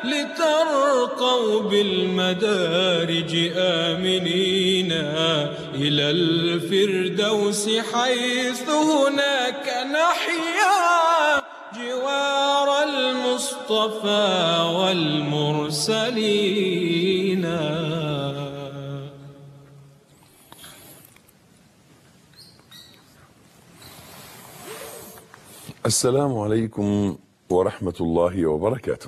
لترقوا بالمدارج آمنين إلى الفردوس حيث هناك نحيا جوار المصطفى والمرسلين السلام عليكم ورحمة الله وبركاته.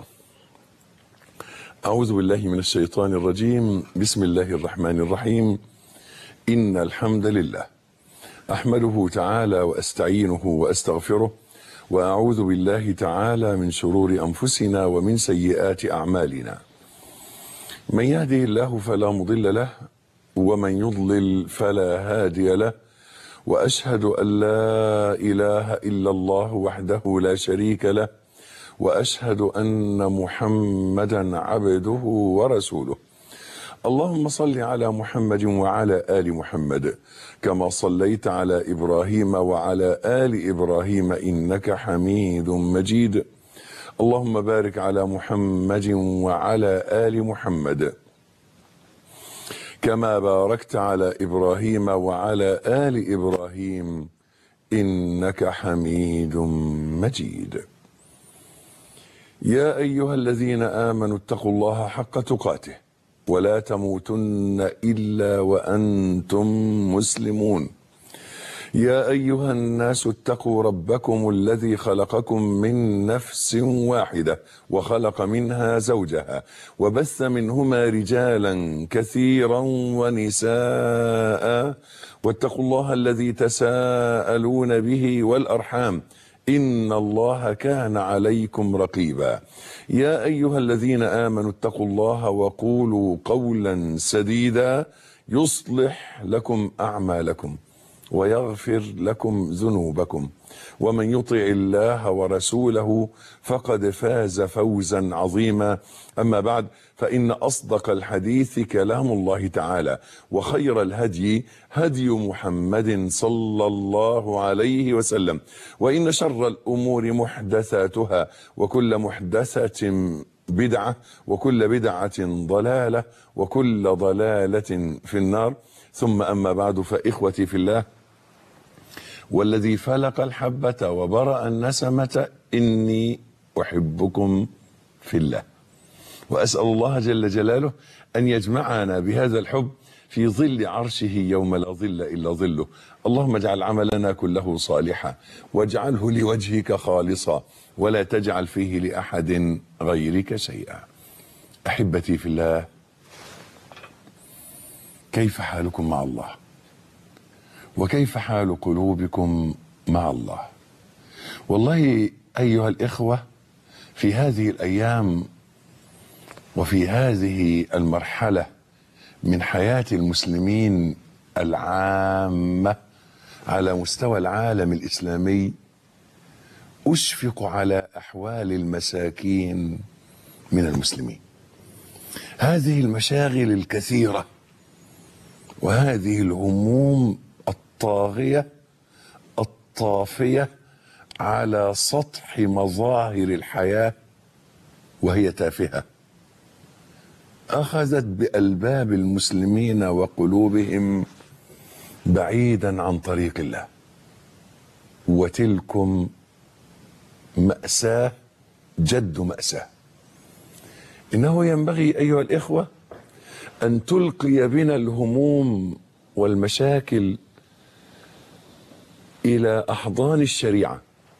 أعوذ بالله من الشيطان الرجيم، بسم الله الرحمن الرحيم. إن الحمد لله أحمده تعالى وأستعينه وأستغفره وأعوذ بالله تعالى من شرور أنفسنا ومن سيئات أعمالنا. من يهده الله فلا مضل له ومن يضلل فلا هادي له. واشهد ان لا اله الا الله وحده لا شريك له واشهد ان محمدا عبده ورسوله اللهم صل على محمد وعلى ال محمد كما صليت على ابراهيم وعلى ال ابراهيم انك حميد مجيد اللهم بارك على محمد وعلى ال محمد كما باركت على ابراهيم وعلى ال ابراهيم انك حميد مجيد يا ايها الذين امنوا اتقوا الله حق تقاته ولا تموتن الا وانتم مسلمون يا ايها الناس اتقوا ربكم الذي خلقكم من نفس واحده وخلق منها زوجها وبث منهما رجالا كثيرا ونساء واتقوا الله الذي تساءلون به والارحام ان الله كان عليكم رقيبا يا ايها الذين امنوا اتقوا الله وقولوا قولا سديدا يصلح لكم اعمالكم ويغفر لكم ذنوبكم ومن يطع الله ورسوله فقد فاز فوزا عظيما اما بعد فان اصدق الحديث كلام الله تعالى وخير الهدي هدي محمد صلى الله عليه وسلم وان شر الامور محدثاتها وكل محدثه بدعه وكل بدعه ضلاله وكل ضلاله في النار ثم اما بعد فاخوتي في الله والذي فلق الحبة وبرأ النسمة إني أحبكم في الله وأسأل الله جل جلاله أن يجمعنا بهذا الحب في ظل عرشه يوم لا ظل إلا ظله اللهم اجعل عملنا كله صالحا واجعله لوجهك خالصا ولا تجعل فيه لأحد غيرك شيئا أحبتي في الله كيف حالكم مع الله وكيف حال قلوبكم مع الله والله ايها الاخوه في هذه الايام وفي هذه المرحله من حياه المسلمين العامه على مستوى العالم الاسلامي اشفق على احوال المساكين من المسلمين هذه المشاغل الكثيره وهذه الهموم الطاغيه الطافيه على سطح مظاهر الحياه وهي تافهه اخذت بالباب المسلمين وقلوبهم بعيدا عن طريق الله وتلكم ماساه جد ماساه انه ينبغي ايها الاخوه ان تلقي بنا الهموم والمشاكل الى احضان الشريعه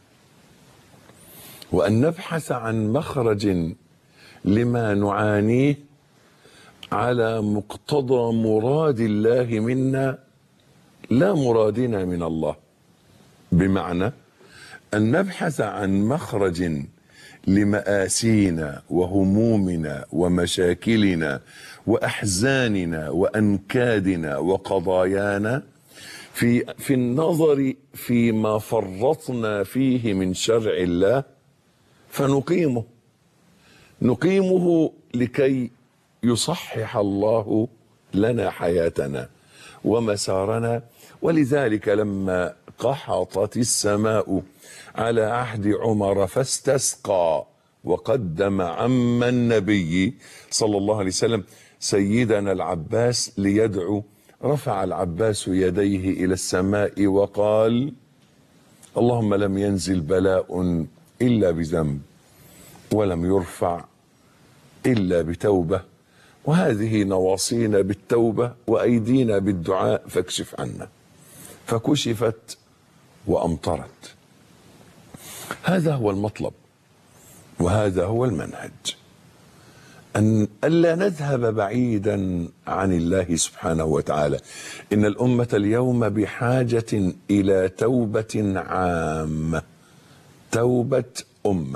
وان نبحث عن مخرج لما نعانيه على مقتضى مراد الله منا لا مرادنا من الله بمعنى ان نبحث عن مخرج لماسينا وهمومنا ومشاكلنا واحزاننا وانكادنا وقضايانا في في النظر فيما فرطنا فيه من شرع الله فنقيمه نقيمه لكي يصحح الله لنا حياتنا ومسارنا ولذلك لما قحطت السماء على عهد عمر فاستسقى وقدم عم النبي صلى الله عليه وسلم سيدنا العباس ليدعو رفع العباس يديه الى السماء وقال اللهم لم ينزل بلاء الا بذنب ولم يرفع الا بتوبه وهذه نواصينا بالتوبه وايدينا بالدعاء فاكشف عنا فكشفت وامطرت هذا هو المطلب وهذا هو المنهج أن ألا نذهب بعيدا عن الله سبحانه وتعالى إن الأمة اليوم بحاجة إلى توبة عامة توبة أمة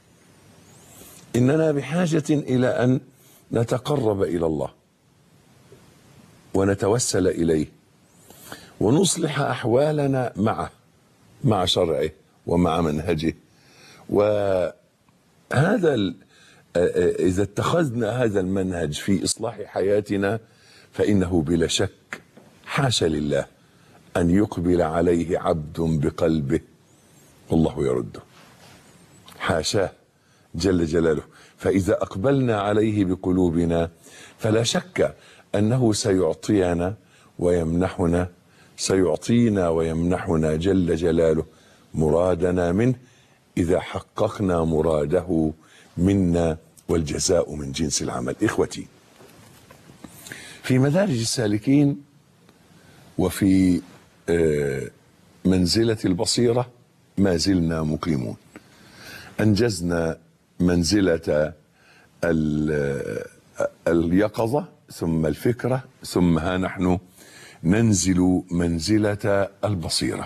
إننا بحاجة إلى أن نتقرب إلى الله ونتوسل إليه ونصلح أحوالنا معه مع شرعه ومع منهجه وهذا ال- إذا اتخذنا هذا المنهج في إصلاح حياتنا فإنه بلا شك حاشا لله أن يقبل عليه عبد بقلبه والله يرده حاشاه جل جلاله فإذا أقبلنا عليه بقلوبنا فلا شك أنه سيعطينا ويمنحنا سيعطينا ويمنحنا جل جلاله مرادنا منه إذا حققنا مراده منا والجزاء من جنس العمل إخوتي في مدارج السالكين وفي آه، منزلة البصيرة ما زلنا مقيمون أنجزنا منزلة ال- اليقظة ثم الفكرة ثم ها نحن ننزل منزلة البصيرة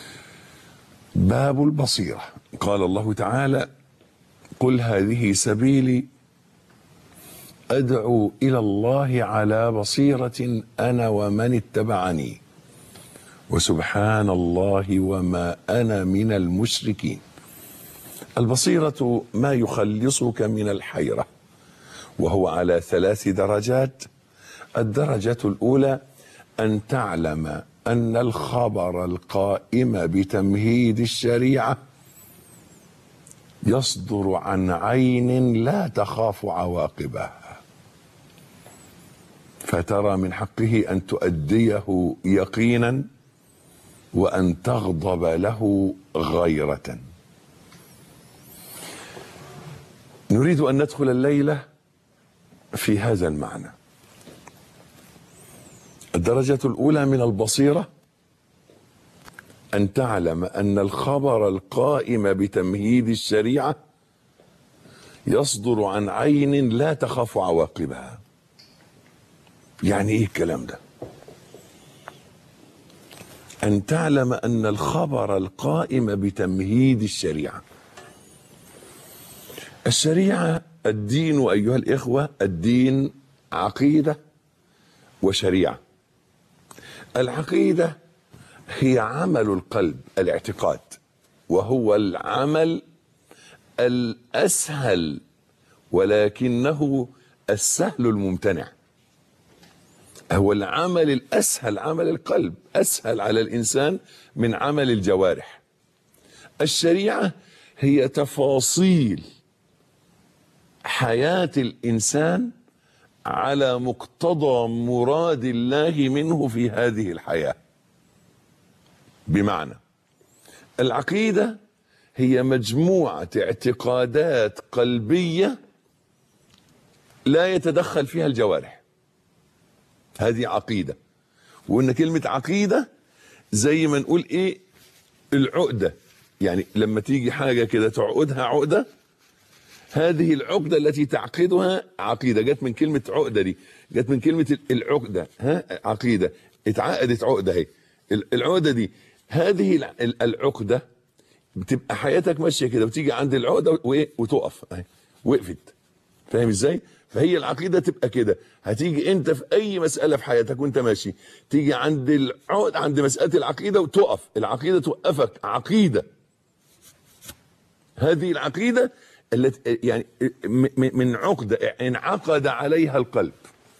باب البصيرة قال الله تعالى قل هذه سبيلي ادعو الى الله على بصيره انا ومن اتبعني وسبحان الله وما انا من المشركين البصيره ما يخلصك من الحيره وهو على ثلاث درجات الدرجه الاولى ان تعلم ان الخبر القائم بتمهيد الشريعه يصدر عن عين لا تخاف عواقبها فترى من حقه ان تؤديه يقينا وان تغضب له غيره نريد ان ندخل الليله في هذا المعنى الدرجه الاولى من البصيره أن تعلم أن الخبر القائم بتمهيد الشريعة يصدر عن عين لا تخاف عواقبها يعني إيه الكلام ده أن تعلم أن الخبر القائم بتمهيد الشريعة الشريعة الدين أيها الإخوة الدين عقيدة وشريعة العقيدة هي عمل القلب الاعتقاد وهو العمل الاسهل ولكنه السهل الممتنع هو العمل الاسهل عمل القلب اسهل على الانسان من عمل الجوارح الشريعه هي تفاصيل حياه الانسان على مقتضى مراد الله منه في هذه الحياه بمعنى العقيده هي مجموعه اعتقادات قلبيه لا يتدخل فيها الجوارح هذه عقيده وان كلمه عقيده زي ما نقول ايه العقده يعني لما تيجي حاجه كده تعقدها عقده هذه العقده التي تعقدها عقيده جت من كلمه عقده دي جت من كلمه العقده ها عقيده اتعقدت عقده اهي العقده دي هذه الع- ال- العقده بتبقى حياتك ماشيه كده وتيجي عند العقده وايه وتقف اهي وقفت فاهم ازاي؟ فهي العقيده تبقى كده هتيجي انت في اي مساله في حياتك وانت ماشي تيجي عند العقد عند مساله العقيده وتقف العقيده توقفك عقيده هذه العقيده التي يعني م- م- من عقده انعقد عليها القلب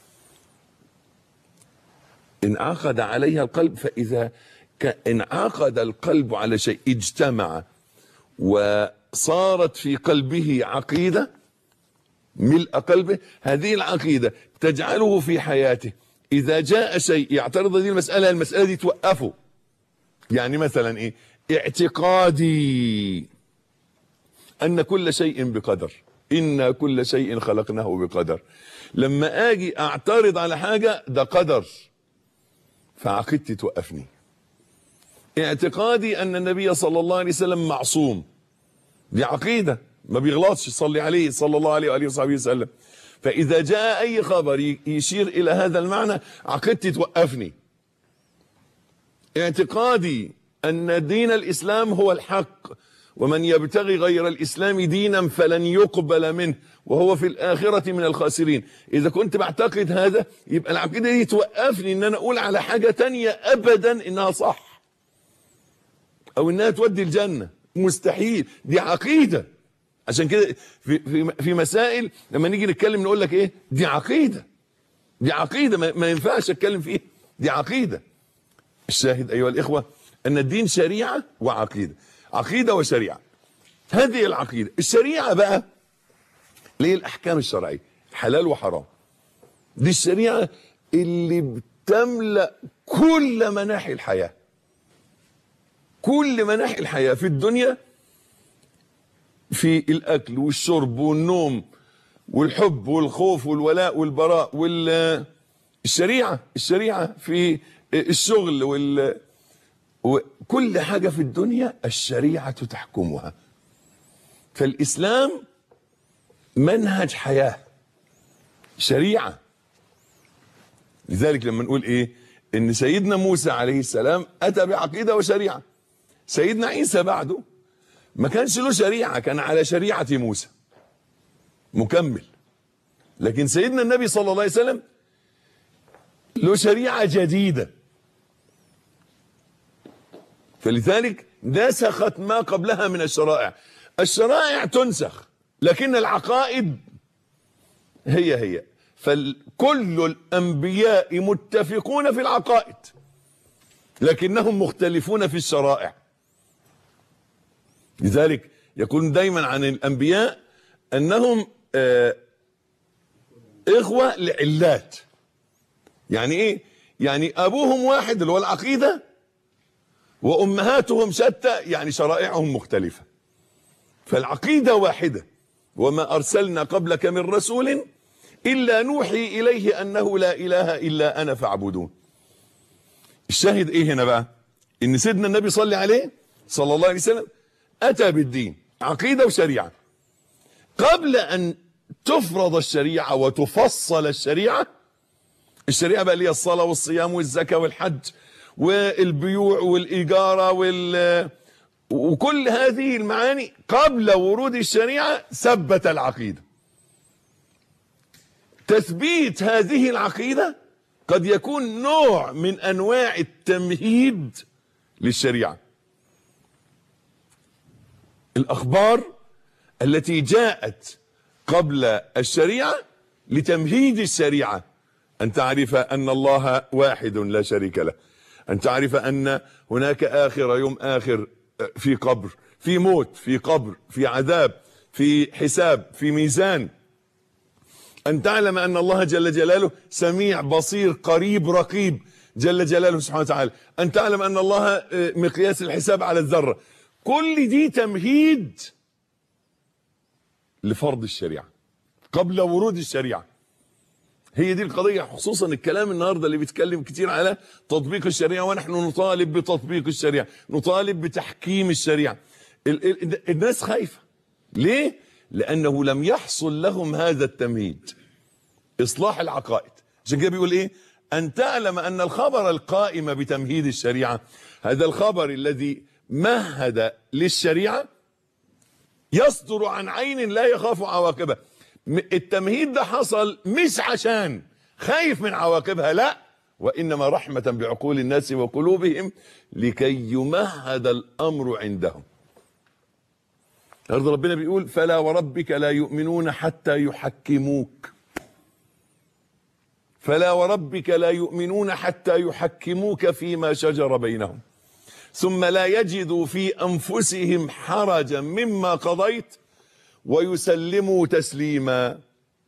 انعقد عليها القلب فإذا ك- انعقد القلب على شيء اجتمع صارت في قلبه عقيدة ملء قلبه هذه العقيدة تجعله في حياته إذا جاء شيء يعترض هذه المسألة المسألة دي توقفه يعني مثلا إيه اعتقادي أن كل شيء بقدر إن كل شيء خلقناه بقدر لما أجي أعترض على حاجة ده قدر فعقيدتي توقفني اعتقادي أن النبي صلى الله عليه وسلم معصوم دي عقيدة ما بيغلطش صلي عليه صلى الله عليه وآله وصحبه وسلم فإذا جاء أي خبر يشير إلى هذا المعنى عقيدتي توقفني اعتقادي أن دين الإسلام هو الحق ومن يبتغي غير الإسلام دينا فلن يقبل منه وهو في الآخرة من الخاسرين إذا كنت بعتقد هذا يبقى العقيدة دي توقفني إن أنا أقول على حاجة تانية أبدا إنها صح أو إنها تودي الجنة مستحيل دي عقيدة عشان كده في, في, في مسائل لما نيجي نتكلم نقول لك إيه دي عقيدة دي عقيدة ما, ما ينفعش أتكلم فيها دي عقيدة الشاهد أيها الإخوة أن الدين شريعة وعقيدة عقيدة وشريعة هذه العقيدة الشريعة بقى ليه الأحكام الشرعية حلال وحرام دي الشريعة اللي بتملأ كل مناحي الحياة كل مناحي الحياة في الدنيا في الأكل والشرب والنوم والحب والخوف والولاء والبراء والشريعة الشريعة في الشغل وال وكل حاجة في الدنيا الشريعة تحكمها فالإسلام منهج حياة شريعة لذلك لما نقول إيه إن سيدنا موسى عليه السلام أتى بعقيدة وشريعة سيدنا عيسى بعده ما كانش له شريعة كان على شريعة موسى مكمل لكن سيدنا النبي صلى الله عليه وسلم له شريعة جديدة فلذلك نسخت ما قبلها من الشرائع الشرائع تنسخ لكن العقائد هي هي فكل الأنبياء متفقون في العقائد لكنهم مختلفون في الشرائع لذلك يقول دايما عن الأنبياء أنهم آه إخوة لعلات يعني إيه يعني أبوهم واحد اللي هو العقيدة وأمهاتهم شتى يعني شرائعهم مختلفة فالعقيدة واحدة وما أرسلنا قبلك من رسول إلا نوحي إليه أنه لا إله إلا أنا فاعبدون الشاهد إيه هنا بقى إن سيدنا النبي صلى عليه صلى الله عليه وسلم أتى بالدين عقيدة وشريعة قبل أن تفرض الشريعة وتفصل الشريعة الشريعة بقى اللي هي الصلاة والصيام والزكاة والحج والبيوع والإجارة وال وكل هذه المعاني قبل ورود الشريعة ثبت العقيدة تثبيت هذه العقيدة قد يكون نوع من أنواع التمهيد للشريعة الأخبار التي جاءت قبل الشريعة لتمهيد الشريعة أن تعرف أن الله واحد لا شريك له أن تعرف أن هناك آخر يوم آخر في قبر في موت في قبر في عذاب في حساب في ميزان أن تعلم أن الله جل جلاله سميع بصير قريب رقيب جل جلاله سبحانه وتعالى أن تعلم أن الله مقياس الحساب على الذرة كل دي تمهيد لفرض الشريعة قبل ورود الشريعة هي دي القضية خصوصا الكلام النهاردة اللي بيتكلم كتير على تطبيق الشريعة ونحن نطالب بتطبيق الشريعة نطالب بتحكيم الشريعة ال ال الناس خايفة ليه؟ لأنه لم يحصل لهم هذا التمهيد إصلاح العقائد عشان كده بيقول إيه؟ أن تعلم أن الخبر القائم بتمهيد الشريعة هذا الخبر الذي مهد للشريعة يصدر عن عين لا يخاف عواقبه التمهيد ده حصل مش عشان خايف من عواقبها لا وإنما رحمة بعقول الناس وقلوبهم لكي يمهد الأمر عندهم النهارده ربنا بيقول فلا وربك لا يؤمنون حتى يحكموك فلا وربك لا يؤمنون حتى يحكموك فيما شجر بينهم ثم لا يجدوا في انفسهم حرجا مما قضيت ويسلموا تسليما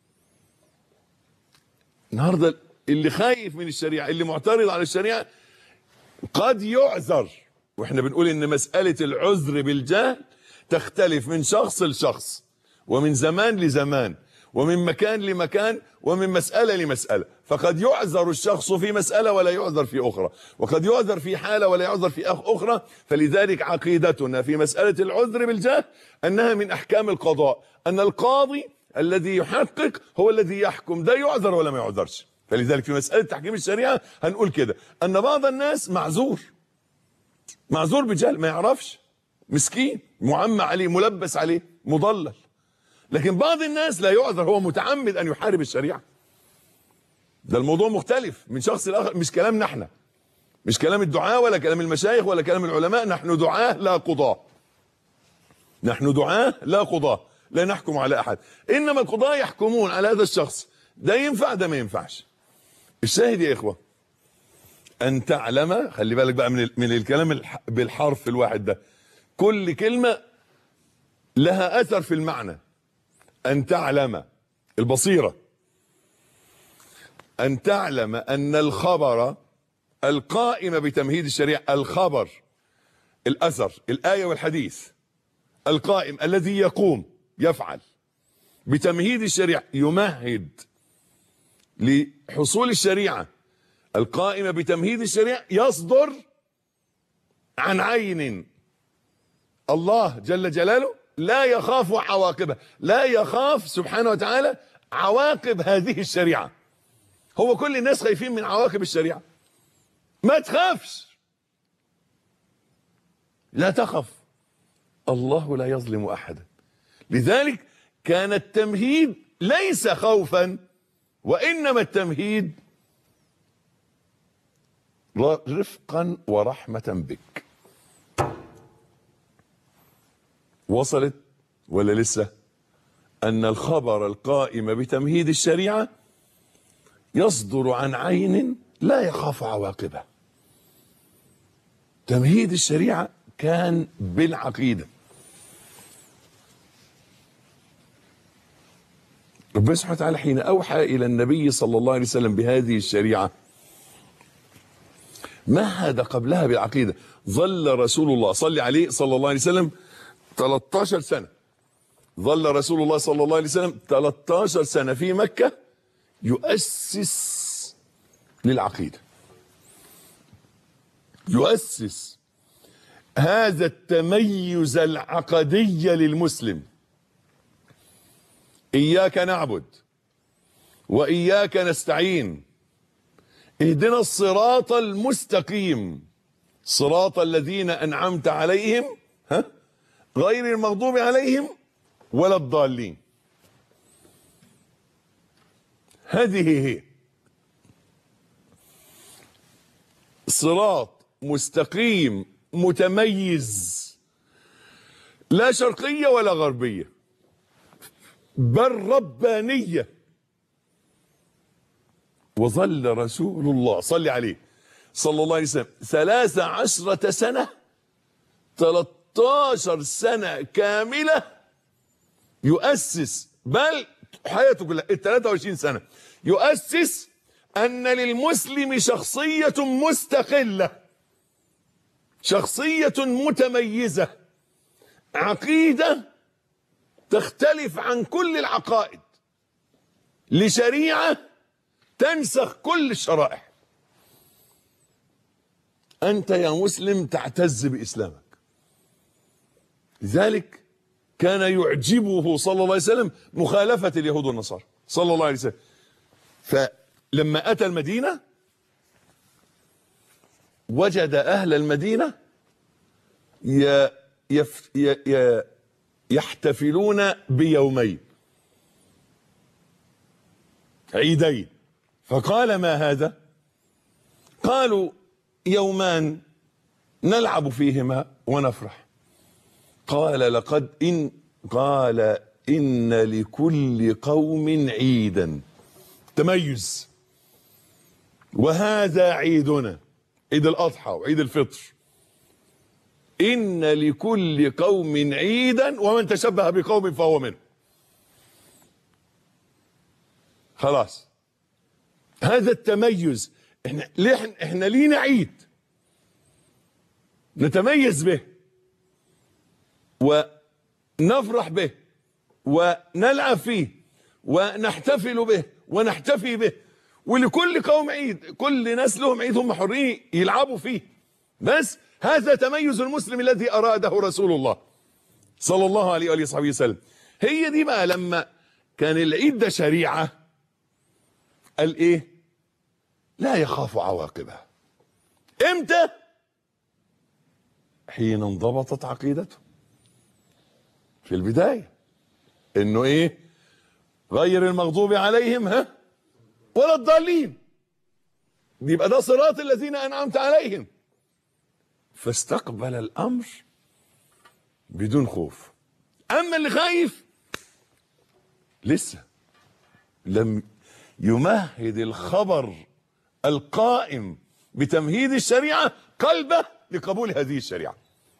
النهارده اللي خايف من الشريعه اللي معترض على الشريعه قد يعذر واحنا بنقول ان مساله العذر بالجهل تختلف من شخص لشخص ومن زمان لزمان ومن مكان لمكان ومن مسألة لمسألة فقد يعذر الشخص في مسألة ولا يعذر في أخرى وقد يعذر في حالة ولا يعذر في أخ- أخرى فلذلك عقيدتنا في مسألة العذر بالجهل أنها من أحكام القضاء أن القاضي الذي يحقق هو الذي يحكم ده يعذر ولا ما يعذرش فلذلك في مسألة تحكيم الشريعة هنقول كده أن بعض الناس معذور معذور بجهل ما يعرفش مسكين معمى عليه ملبس عليه مضلل لكن بعض الناس لا يعذر هو متعمد ان يحارب الشريعه ده الموضوع مختلف من شخص لاخر مش كلامنا احنا مش كلام الدعاء ولا كلام المشايخ ولا كلام العلماء نحن دعاة لا قضاة نحن دعاة لا قضاة لا نحكم على احد انما القضاة يحكمون على هذا الشخص ده ينفع ده ما ينفعش الشاهد يا اخوه ان تعلم خلي بالك بقى من ال- من الكلام الح- بالحرف الواحد ده كل كلمه لها اثر في المعنى ان تعلم البصيره ان تعلم ان الخبر القائم بتمهيد الشريعه الخبر الاثر الايه والحديث القائم الذي يقوم يفعل بتمهيد الشريعه يمهد لحصول الشريعه القائمه بتمهيد الشريعه يصدر عن عين الله جل جلاله لا يخاف عواقبها لا يخاف سبحانه وتعالى عواقب هذه الشريعة هو كل الناس خايفين من عواقب الشريعة ما تخافش لا تخف الله لا يظلم أحدا لذلك كان التمهيد ليس خوفا وإنما التمهيد رفقا ورحمة بك وصلت ولا لسه أن الخبر القائم بتمهيد الشريعة يصدر عن عين لا يخاف عواقبه تمهيد الشريعة كان بالعقيدة ربنا سبحانه وتعالى حين أوحى إلى النبي صلى الله عليه وسلم بهذه الشريعة مهد قبلها بالعقيدة ظل رسول الله صلى عليه صلى الله عليه وسلم 13 سنة ظل رسول الله صلى الله عليه وسلم 13 سنة في مكة يؤسس للعقيدة يؤسس هذا التميز العقدي للمسلم إياك نعبد وإياك نستعين اهدنا الصراط المستقيم صراط الذين أنعمت عليهم ها غير المغضوب عليهم ولا الضالين هذه هي صراط مستقيم متميز لا شرقية ولا غربية بل ربانية وظل رسول الله صلى عليه صلى الله عليه وسلم ثلاث عشرة سنة 13 سنة كاملة يؤسس بل حياته كلها ال 23 سنة يؤسس أن للمسلم شخصية مستقلة شخصية متميزة عقيدة تختلف عن كل العقائد لشريعة تنسخ كل الشرائع أنت يا مسلم تعتز بإسلامك لذلك كان يعجبه صلى الله عليه وسلم مخالفة اليهود والنصارى صلى الله عليه وسلم فلما أتى المدينة وجد أهل المدينة ي- يف ي- ي- يحتفلون بيومين عيدين فقال ما هذا قالوا يومان نلعب فيهما ونفرح قال لقد إن قال إن لكل قوم عيدا تميز وهذا عيدنا عيد الأضحى وعيد الفطر إن لكل قوم عيدا ومن تشبه بقوم فهو منه خلاص هذا التميز احنا ليه احنا- احنا لينا عيد نتميز به ونفرح به ونلعب فيه ونحتفل به ونحتفي به ولكل قوم عيد كل ناس لهم عيد هم حرين يلعبوا فيه بس هذا تميز المسلم الذي أراده رسول الله صلى الله عليه وآله وصحبه وسلم هي دي بقى لما كان العيد ده شريعة قال ايه لا يخاف عواقبها امتى حين انضبطت عقيدته في البداية انه ايه غير المغضوب عليهم ها ولا الضالين يبقى ده صراط الذين انعمت عليهم فاستقبل الامر بدون خوف اما اللي خايف لسه لم يمهد الخبر القائم بتمهيد الشريعه قلبه لقبول هذه الشريعه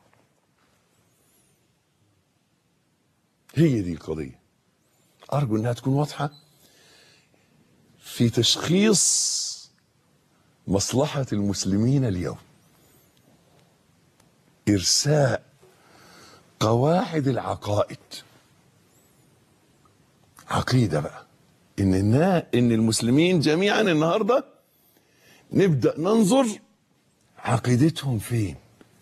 هي دي القضيه ارجو انها تكون واضحه في تشخيص مصلحه المسلمين اليوم ارساء قواعد العقائد عقيده بقى ان النا ان المسلمين جميعا النهارده نبدا ننظر عقيدتهم فين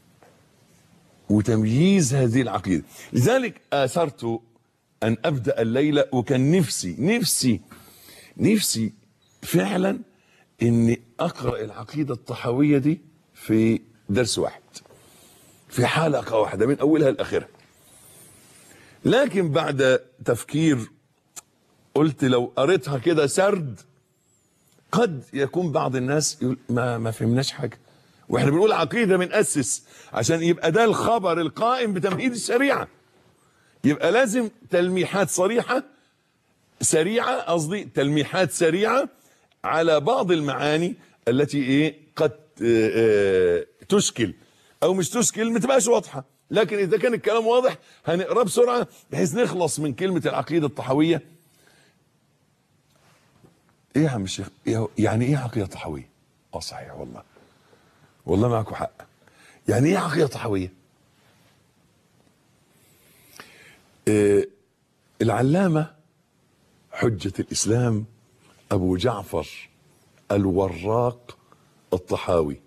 وتمييز هذه العقيده لذلك اثرت ان ابدا الليله وكان نفسي نفسي نفسي فعلا اني اقرا العقيده الطحاويه دي في درس واحد في حلقه واحده من اولها لاخرها لكن بعد تفكير قلت لو قريتها كده سرد قد يكون بعض الناس يقول ما ما فهمناش حاجه واحنا بنقول عقيده بنأسس عشان يبقى ده الخبر القائم بتمهيد الشريعه يبقى لازم تلميحات صريحه سريعه قصدي تلميحات سريعه على بعض المعاني التي ايه قد آه، آه، تشكل او مش تشكل ما تبقاش واضحه لكن اذا كان الكلام واضح هنقراه بسرعه بحيث نخلص من كلمه العقيده الطحاويه ايه يا عم الشيخ إيه هو- يعني ايه عقيده طحاويه اه صحيح والله والله معكم حق يعني ايه عقيده طحاويه إيه العلامه حجه الاسلام ابو جعفر الوراق الطحاوي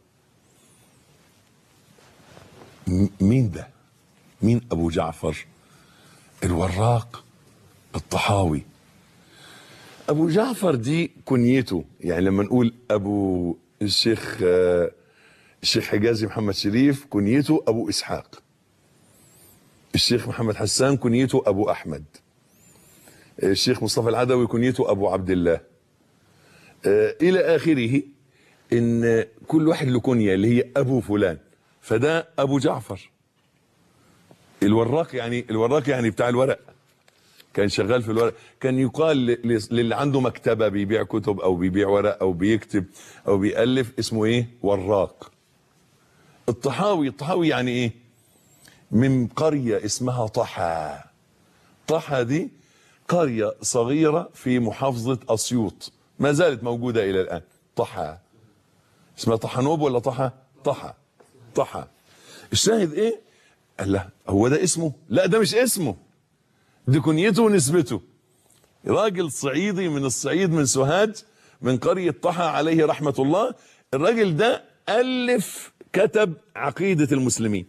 م- مين ده مين ابو جعفر الوراق الطحاوي ابو جعفر دي كنيته يعني لما نقول ابو الشيخ آه، الشيخ حجازي محمد شريف كنيته ابو اسحاق الشيخ محمد حسان كنيته ابو احمد الشيخ مصطفى العدوي كنيته ابو عبد الله آه، الى اخره ان كل واحد له كنيه اللي هي ابو فلان فده ابو جعفر الوراق يعني الوراق يعني بتاع الورق كان شغال في الورق كان يقال ل- ل- للي عنده مكتبه بيبيع كتب او بيبيع ورق او بيكتب او بيالف اسمه ايه وراق الطحاوي الطحاوي يعني ايه من قريه اسمها طحا طحا دي قريه صغيره في محافظه اسيوط ما زالت موجوده الى الان طحا اسمها طحنوب ولا طحا طحا طحا الشاهد ايه قال لا هو ده اسمه لا ده مش اسمه دي كنيته ونسبته راجل صعيدي من الصعيد من سوهاج من قرية طحا عليه رحمة الله الراجل ده ألف كتب عقيدة المسلمين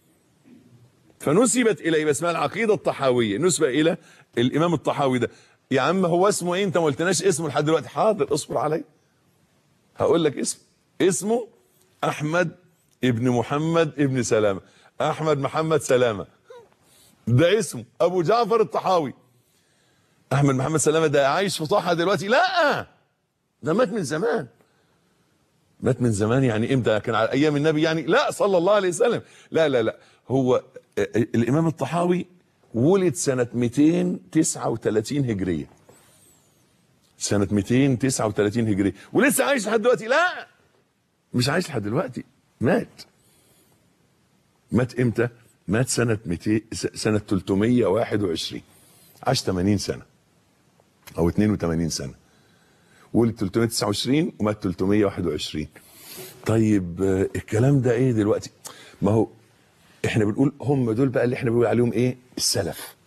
فنسبت إليه اسمها العقيدة الطحاوية نسبة إلى الإمام الطحاوي ده يا عم هو اسمه إيه أنت ما قلتناش اسمه لحد دلوقتي حاضر اصبر علي هقول لك اسم اسمه أحمد ابن محمد ابن سلامة أحمد محمد سلامة ده اسمه ابو جعفر الطحاوي احمد محمد سلامه ده عايش في طحا دلوقتي لا ده مات من زمان مات من زمان يعني امتى كان على ايام النبي يعني لا صلى الله عليه وسلم لا لا لا هو آه، الامام الطحاوي ولد سنه 239 هجريه سنه 239 هجريه ولسه عايش لحد دلوقتي لا مش عايش لحد دلوقتي مات مات امتى مات سنة 200 سنة 321 عاش 80 سنة او 82 سنة ولد 329 ومات 321 طيب آه، الكلام ده ايه دلوقتي ما هو احنا بنقول هم دول بقى اللي احنا بنقول عليهم ايه السلف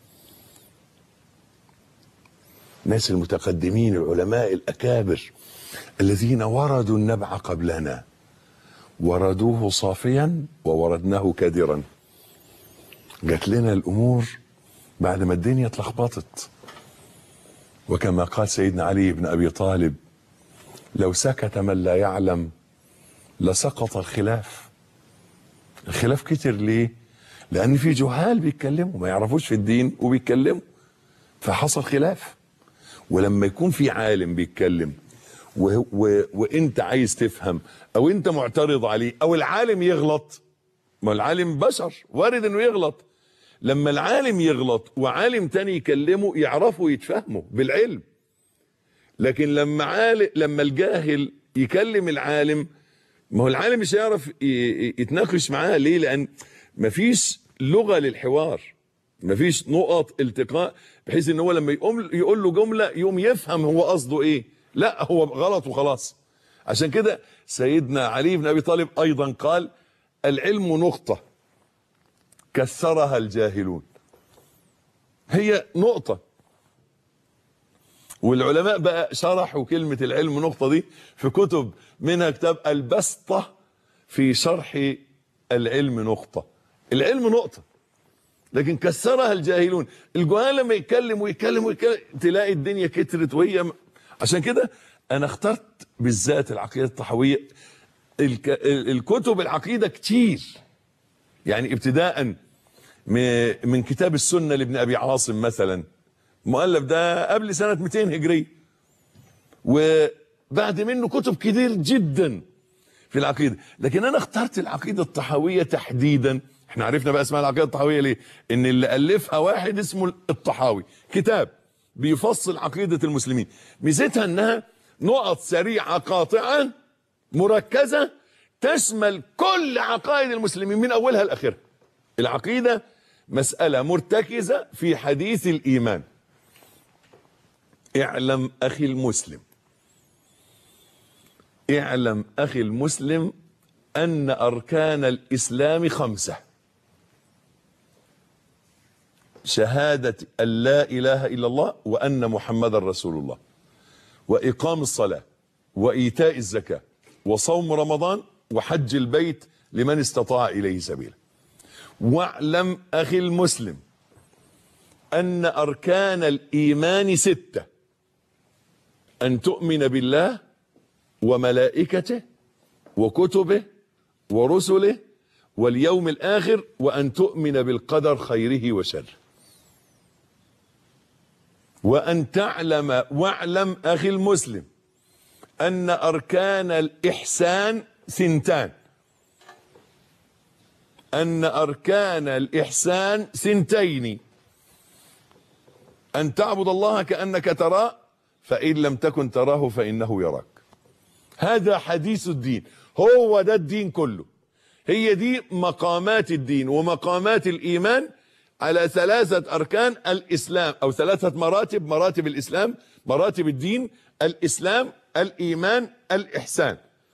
الناس المتقدمين العلماء الاكابر الذين وردوا النبع قبلنا وردوه صافيا ووردناه كدرا جات لنا الامور بعد ما الدنيا اتلخبطت وكما قال سيدنا علي بن ابي طالب لو سكت من لا يعلم لسقط الخلاف الخلاف كتر ليه لان في جهال بيتكلموا ما يعرفوش في الدين وبيتكلموا فحصل خلاف ولما يكون في عالم بيتكلم و... و... وانت عايز تفهم او انت معترض عليه او العالم يغلط ما العالم بشر وارد انه يغلط لما العالم يغلط وعالم تاني يكلمه يعرفوا يتفهموا بالعلم لكن لما عالم لما الجاهل يكلم العالم ما هو العالم مش هيعرف ي- ي- يتناقش معاه ليه لان مفيش لغه للحوار مفيش نقط التقاء بحيث ان هو لما يقوم يقول له جمله يقوم يفهم هو قصده ايه لا هو غلط وخلاص عشان كده سيدنا علي بن ابي طالب ايضا قال العلم نقطه كسرها الجاهلون هي نقطه والعلماء بقى شرحوا كلمة العلم نقطة دي في كتب منها كتاب البسطة في شرح العلم نقطة العلم نقطة لكن كسرها الجاهلون الجهال لما يتكلم ويتكلم ويتكلم تلاقي الدنيا كترت وهي م- عشان كده انا اخترت بالذات العقيدة الطحوية الك... ال- الكتب العقيدة كتير يعني ابتداء م- من كتاب السنة لابن ابي عاصم مثلا مؤلف ده قبل سنة 200 هجرية وبعد منه كتب كتير جدا في العقيدة لكن أنا اخترت العقيدة الطحاوية تحديدا احنا عرفنا بقى اسمها العقيدة الطحاوية ليه ان اللي ألفها واحد اسمه الطحاوي كتاب بيفصل عقيدة المسلمين ميزتها انها نقط سريعة قاطعة مركزة تشمل كل عقائد المسلمين من أولها لآخرها العقيدة مسألة مرتكزة في حديث الإيمان اعلم أخي المسلم اعلم أخي المسلم أن أركان الإسلام خمسة شهادة أن لا إله إلا الله وأن محمد رسول الله وإقام الصلاة وإيتاء الزكاة وصوم رمضان وحج البيت لمن استطاع إليه سبيلا واعلم أخي المسلم أن أركان الإيمان ستة أن تؤمن بالله وملائكته وكتبه ورسله واليوم الآخر وأن تؤمن بالقدر خيره وشره وأن تعلم واعلم أخي المسلم أن أركان الإحسان ثنتان أن أركان الإحسان ثنتين أن تعبد الله كأنك تراه فإن لم تكن تراه فإنه يراك هذا حديث الدين هو ده الدين كله هي دي مقامات الدين ومقامات الإيمان على ثلاثة أركان الإسلام أو ثلاثة مراتب مراتب الإسلام مراتب الدين الإسلام الإيمان الإحسان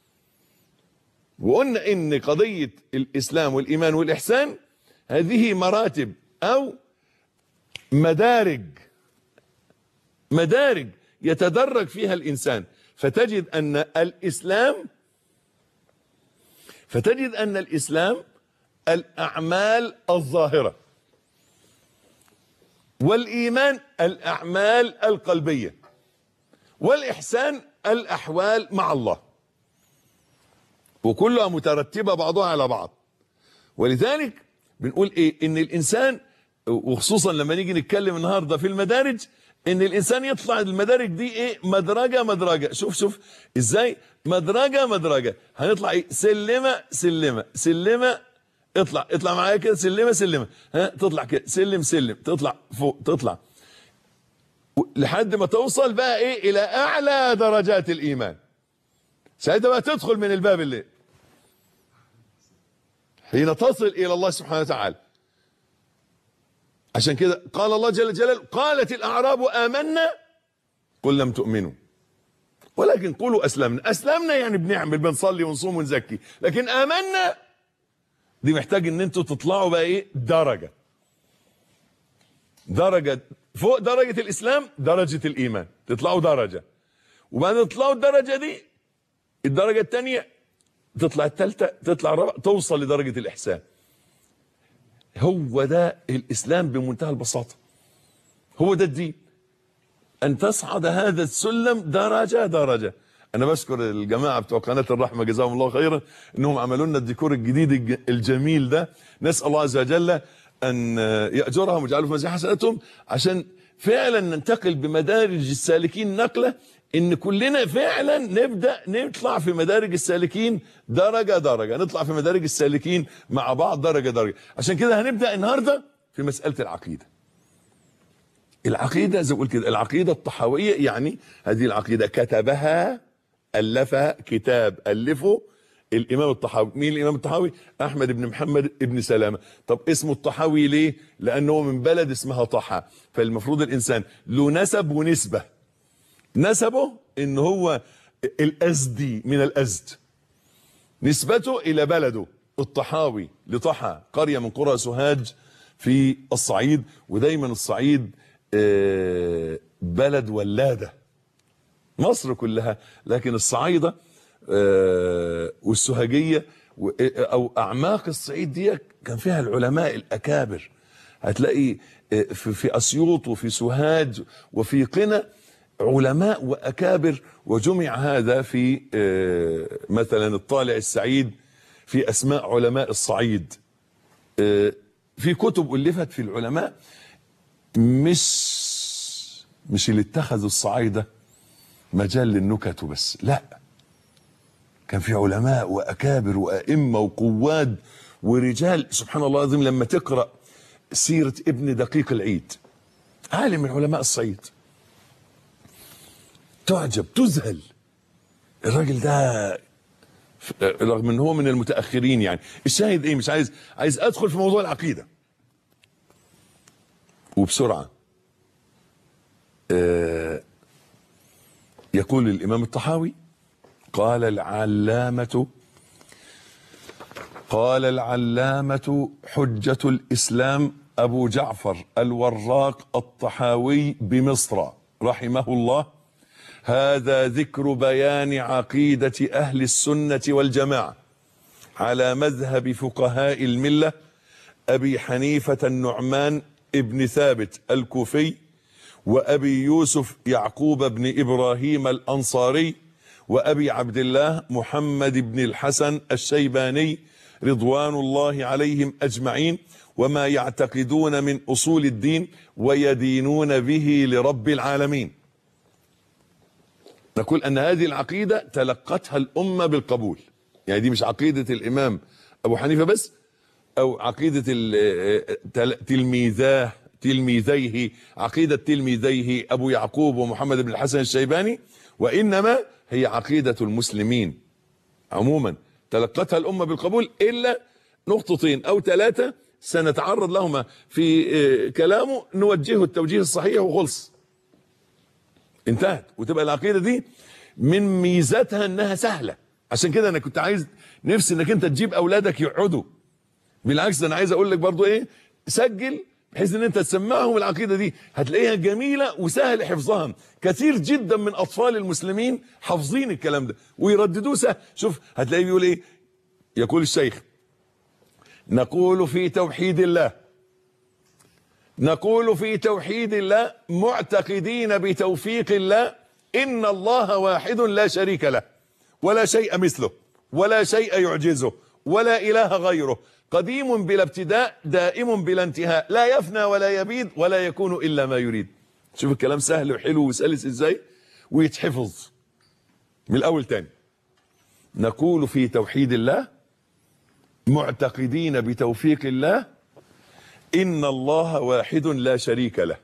وقلنا إن قضية الإسلام والإيمان والإحسان هذه مراتب أو مدارج مدارج يتدرج فيها الإنسان فتجد أن الإسلام فتجد أن الإسلام الأعمال الظاهرة والإيمان الأعمال القلبية والإحسان الأحوال مع الله وكلها مترتبة بعضها على بعض ولذلك بنقول إيه إن الإنسان وخصوصا لما نيجي نتكلم النهاردة في المدارج ان الانسان يطلع المدارج دي ايه مدرجه مدرجه شوف شوف ازاي مدرجه مدرجه هنطلع ايه سلمه سلمه سلمه اطلع اطلع معايا كده سلمه سلمه ها تطلع كده سلم سلم تطلع فوق تطلع لحد ما توصل بقى ايه الى اعلى درجات الايمان ساعتها بقى تدخل من الباب اللي حين تصل الى الله سبحانه وتعالى عشان كده قال الله جل جلاله قالت الاعراب امنا قل لم تؤمنوا ولكن قولوا اسلمنا اسلمنا يعني بنعمل بنصلي ونصوم ونزكي لكن امنا دي محتاج ان انتوا تطلعوا بقى ايه درجه درجه فوق درجه الاسلام درجه الايمان تطلعوا درجه وبعدين تطلعوا الدرجه دي الدرجه الثانيه تطلع الثالثه تطلع الرابعه توصل لدرجه الاحسان هو ده الاسلام بمنتهى البساطه هو ده الدين ان تصعد هذا السلم درجه درجه انا بشكر الجماعه بتوع قناه الرحمه جزاهم الله خيرا انهم عملوا لنا الديكور الجديد الج- الجميل ده نسال الله عز وجل ان ياجرهم ويجعله في مزيد حسناتهم عشان فعلا ننتقل بمدارج السالكين نقله ان كلنا فعلا نبدا نطلع في مدارج السالكين درجه درجه نطلع في مدارج السالكين مع بعض درجه درجه عشان كده هنبدا النهارده في مساله العقيده العقيده زي ما قلت كده العقيده الطحاويه يعني هذه العقيده كتبها الفها كتاب الفه الامام الطحاوي مين الامام الطحاوي احمد بن محمد بن سلامه طب اسمه الطحاوي ليه لانه من بلد اسمها طحا فالمفروض الانسان له نسب ونسبه نسبه ان هو الازدي من الازد نسبته الى بلده الطحاوي لطحا قريه من قرى سوهاج في الصعيد ودايما الصعيد آه، بلد ولاده مصر كلها لكن الصعايده آه، والسوهاجيه و- او اعماق الصعيد دي كان فيها العلماء الاكابر هتلاقي آه، في في اسيوط وفي سوهاج وفي قنا علماء واكابر وجمع هذا في آه، مثلا الطالع السعيد في اسماء علماء الصعيد آه، في كتب الفت في العلماء مش مش اللي اتخذوا الصعايده مجال للنكت وبس لا كان في علماء واكابر وائمه وقواد ورجال سبحان الله العظيم لما تقرا سيره ابن دقيق العيد عالم من علماء الصعيد تعجب تذهل الراجل ده ف- رغم ان هو من المتاخرين يعني الشاهد ايه مش عايز عايز ادخل في موضوع العقيده وبسرعه آه يقول الامام الطحاوي قال العلامه قال العلامه حجه الاسلام ابو جعفر الوراق الطحاوي بمصر رحمه الله هذا ذكر بيان عقيده اهل السنه والجماعه على مذهب فقهاء المله ابي حنيفه النعمان ابن ثابت الكوفي وابي يوسف يعقوب بن ابراهيم الانصاري وابي عبد الله محمد بن الحسن الشيباني رضوان الله عليهم اجمعين وما يعتقدون من اصول الدين ويدينون به لرب العالمين نقول ان هذه العقيده تلقتها الامه بالقبول يعني دي مش عقيده الامام ابو حنيفه بس او عقيده ال- تل- تلميذاه تلميذيه عقيده تلميذيه ابو يعقوب ومحمد بن الحسن الشيباني وانما هي عقيده المسلمين عموما تلقتها الامه بالقبول الا نقطتين او ثلاثه سنتعرض لهما في آه، كلامه نوجهه التوجيه الصحيح وخلص انتهت وتبقى العقيده دي من ميزاتها انها سهله عشان كده انا كنت عايز نفسي انك انت تجيب اولادك يقعدوا بالعكس ده انا عايز اقول لك برضو ايه سجل بحيث ان انت تسمعهم العقيده دي هتلاقيها جميله وسهل حفظها كثير جدا من اطفال المسلمين حافظين الكلام ده ويرددوه سهل شوف هتلاقيه بيقول ايه يقول الشيخ نقول في توحيد الله نقول في توحيد الله معتقدين بتوفيق الله ان الله واحد لا شريك له ولا شيء مثله ولا شيء يعجزه ولا اله غيره قديم بلا ابتداء دائم بلا انتهاء لا يفنى ولا يبيد ولا يكون الا ما يريد شوف الكلام سهل وحلو وسلس ازاي ويتحفظ من الاول تاني نقول في توحيد الله معتقدين بتوفيق الله ان الله واحد لا شريك له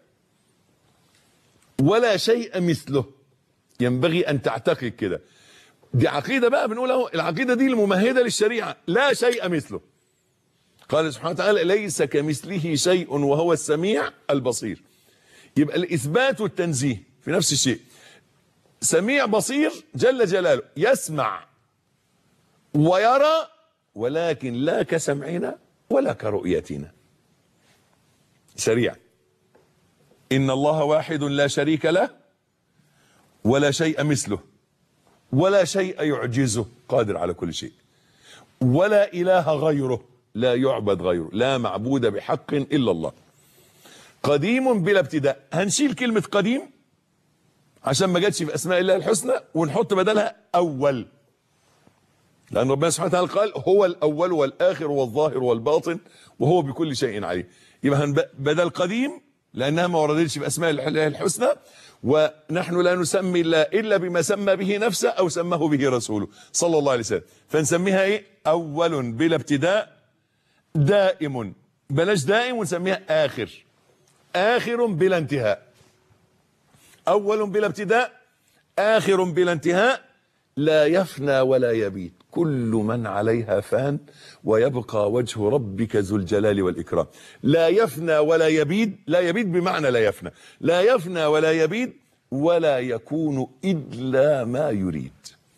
ولا شيء مثله ينبغي ان تعتقد كده دي عقيده بقى بنقول اهو العقيده دي الممهده للشريعه لا شيء مثله قال سبحانه وتعالى ليس كمثله شيء وهو السميع البصير يبقى الإثبات والتنزيه في نفس الشيء سميع بصير جل جلاله يسمع ويرى ولكن لا كسمعنا ولا كرؤيتنا سريع إن الله واحد لا شريك له ولا شيء مثله ولا شيء يعجزه قادر على كل شيء ولا إله غيره لا يعبد غيره لا معبود بحق إلا الله قديم بلا ابتداء هنشيل كلمة قديم عشان ما جاتش في أسماء الله الحسنى ونحط بدلها أول لأن ربنا سبحانه وتعالى قال هو الأول والآخر والظاهر والباطن وهو بكل شيء عليم يبقى هنب- بدل قديم لأنها ما وردتش في أسماء الله الحسنى ونحن لا نسمي الله إلا بما سمى به نفسه أو سماه به رسوله صلى الله عليه وسلم فنسميها إيه أول بلا ابتداء دائم بلاش دائم ونسميها آخر آخر بلا انتهاء أول بلا ابتداء آخر بلا انتهاء لا يفنى ولا يبيد كل من عليها فان ويبقى وجه ربك ذو الجلال والإكرام لا يفنى ولا يبيد لا يبيد بمعنى لا يفنى لا يفنى ولا يبيد ولا يكون إلا ما يريد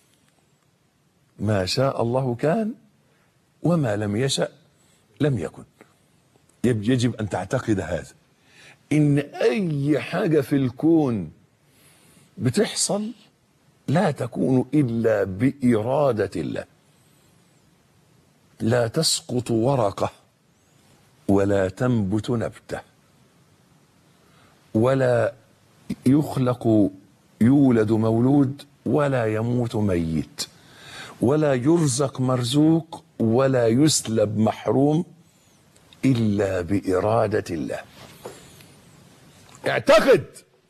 ما شاء الله كان وما لم يشأ لم يكن يب- يجب أن تعتقد هذا إن أي حاجة في الكون بتحصل لا تكون إلا بإرادة الله لا تسقط ورقة ولا تنبت نبتة ولا يخلق يولد مولود ولا يموت ميت ولا يرزق مرزوق ولا يسلب محروم إلا بإرادة الله اعتقد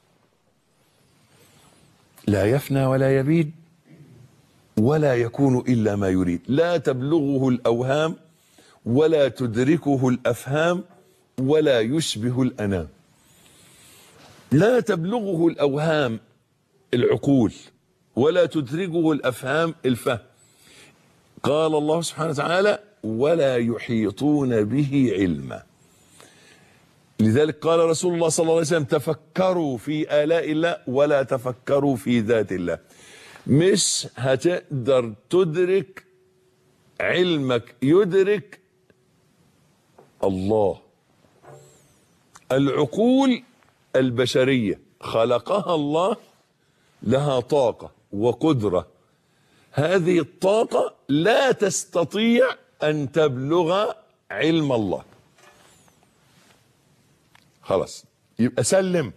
لا يفنى ولا يبيد ولا يكون الا ما يريد لا تبلغه الاوهام ولا تدركه الافهام ولا يشبه الانام لا تبلغه الاوهام العقول ولا تدركه الافهام الفهم قال الله سبحانه وتعالى ولا يحيطون به علما لذلك قال رسول الله صلى الله عليه وسلم تفكروا في آلاء الله ولا تفكروا في ذات الله مش هتقدر تدرك علمك يدرك الله العقول البشرية خلقها الله لها طاقة وقدرة هذه الطاقة لا تستطيع أن تبلغ علم الله خلاص يبقى سلم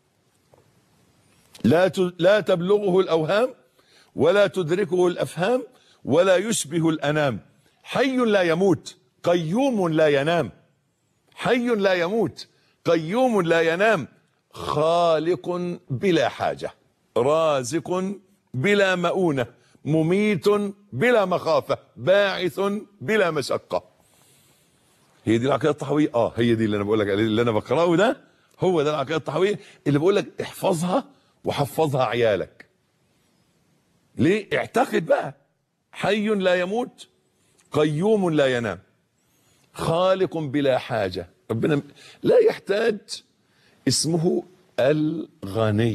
لا ت- لا تبلغه الاوهام ولا تدركه الافهام ولا يشبه الانام حي لا يموت قيوم لا ينام حي لا يموت قيوم لا ينام خالق بلا حاجه رازق بلا مؤونه مميت بلا مخافه باعث بلا مشقه هي دي العقيده الطحويه اه هي دي اللي انا بقول لك عليه اللي انا بقراه ده هو ده العقيده الطحويه اللي بقول لك احفظها وحفظها عيالك ليه اعتقد بقى حي لا يموت قيوم لا ينام خالق بلا حاجه ربنا لا يحتاج اسمه الغني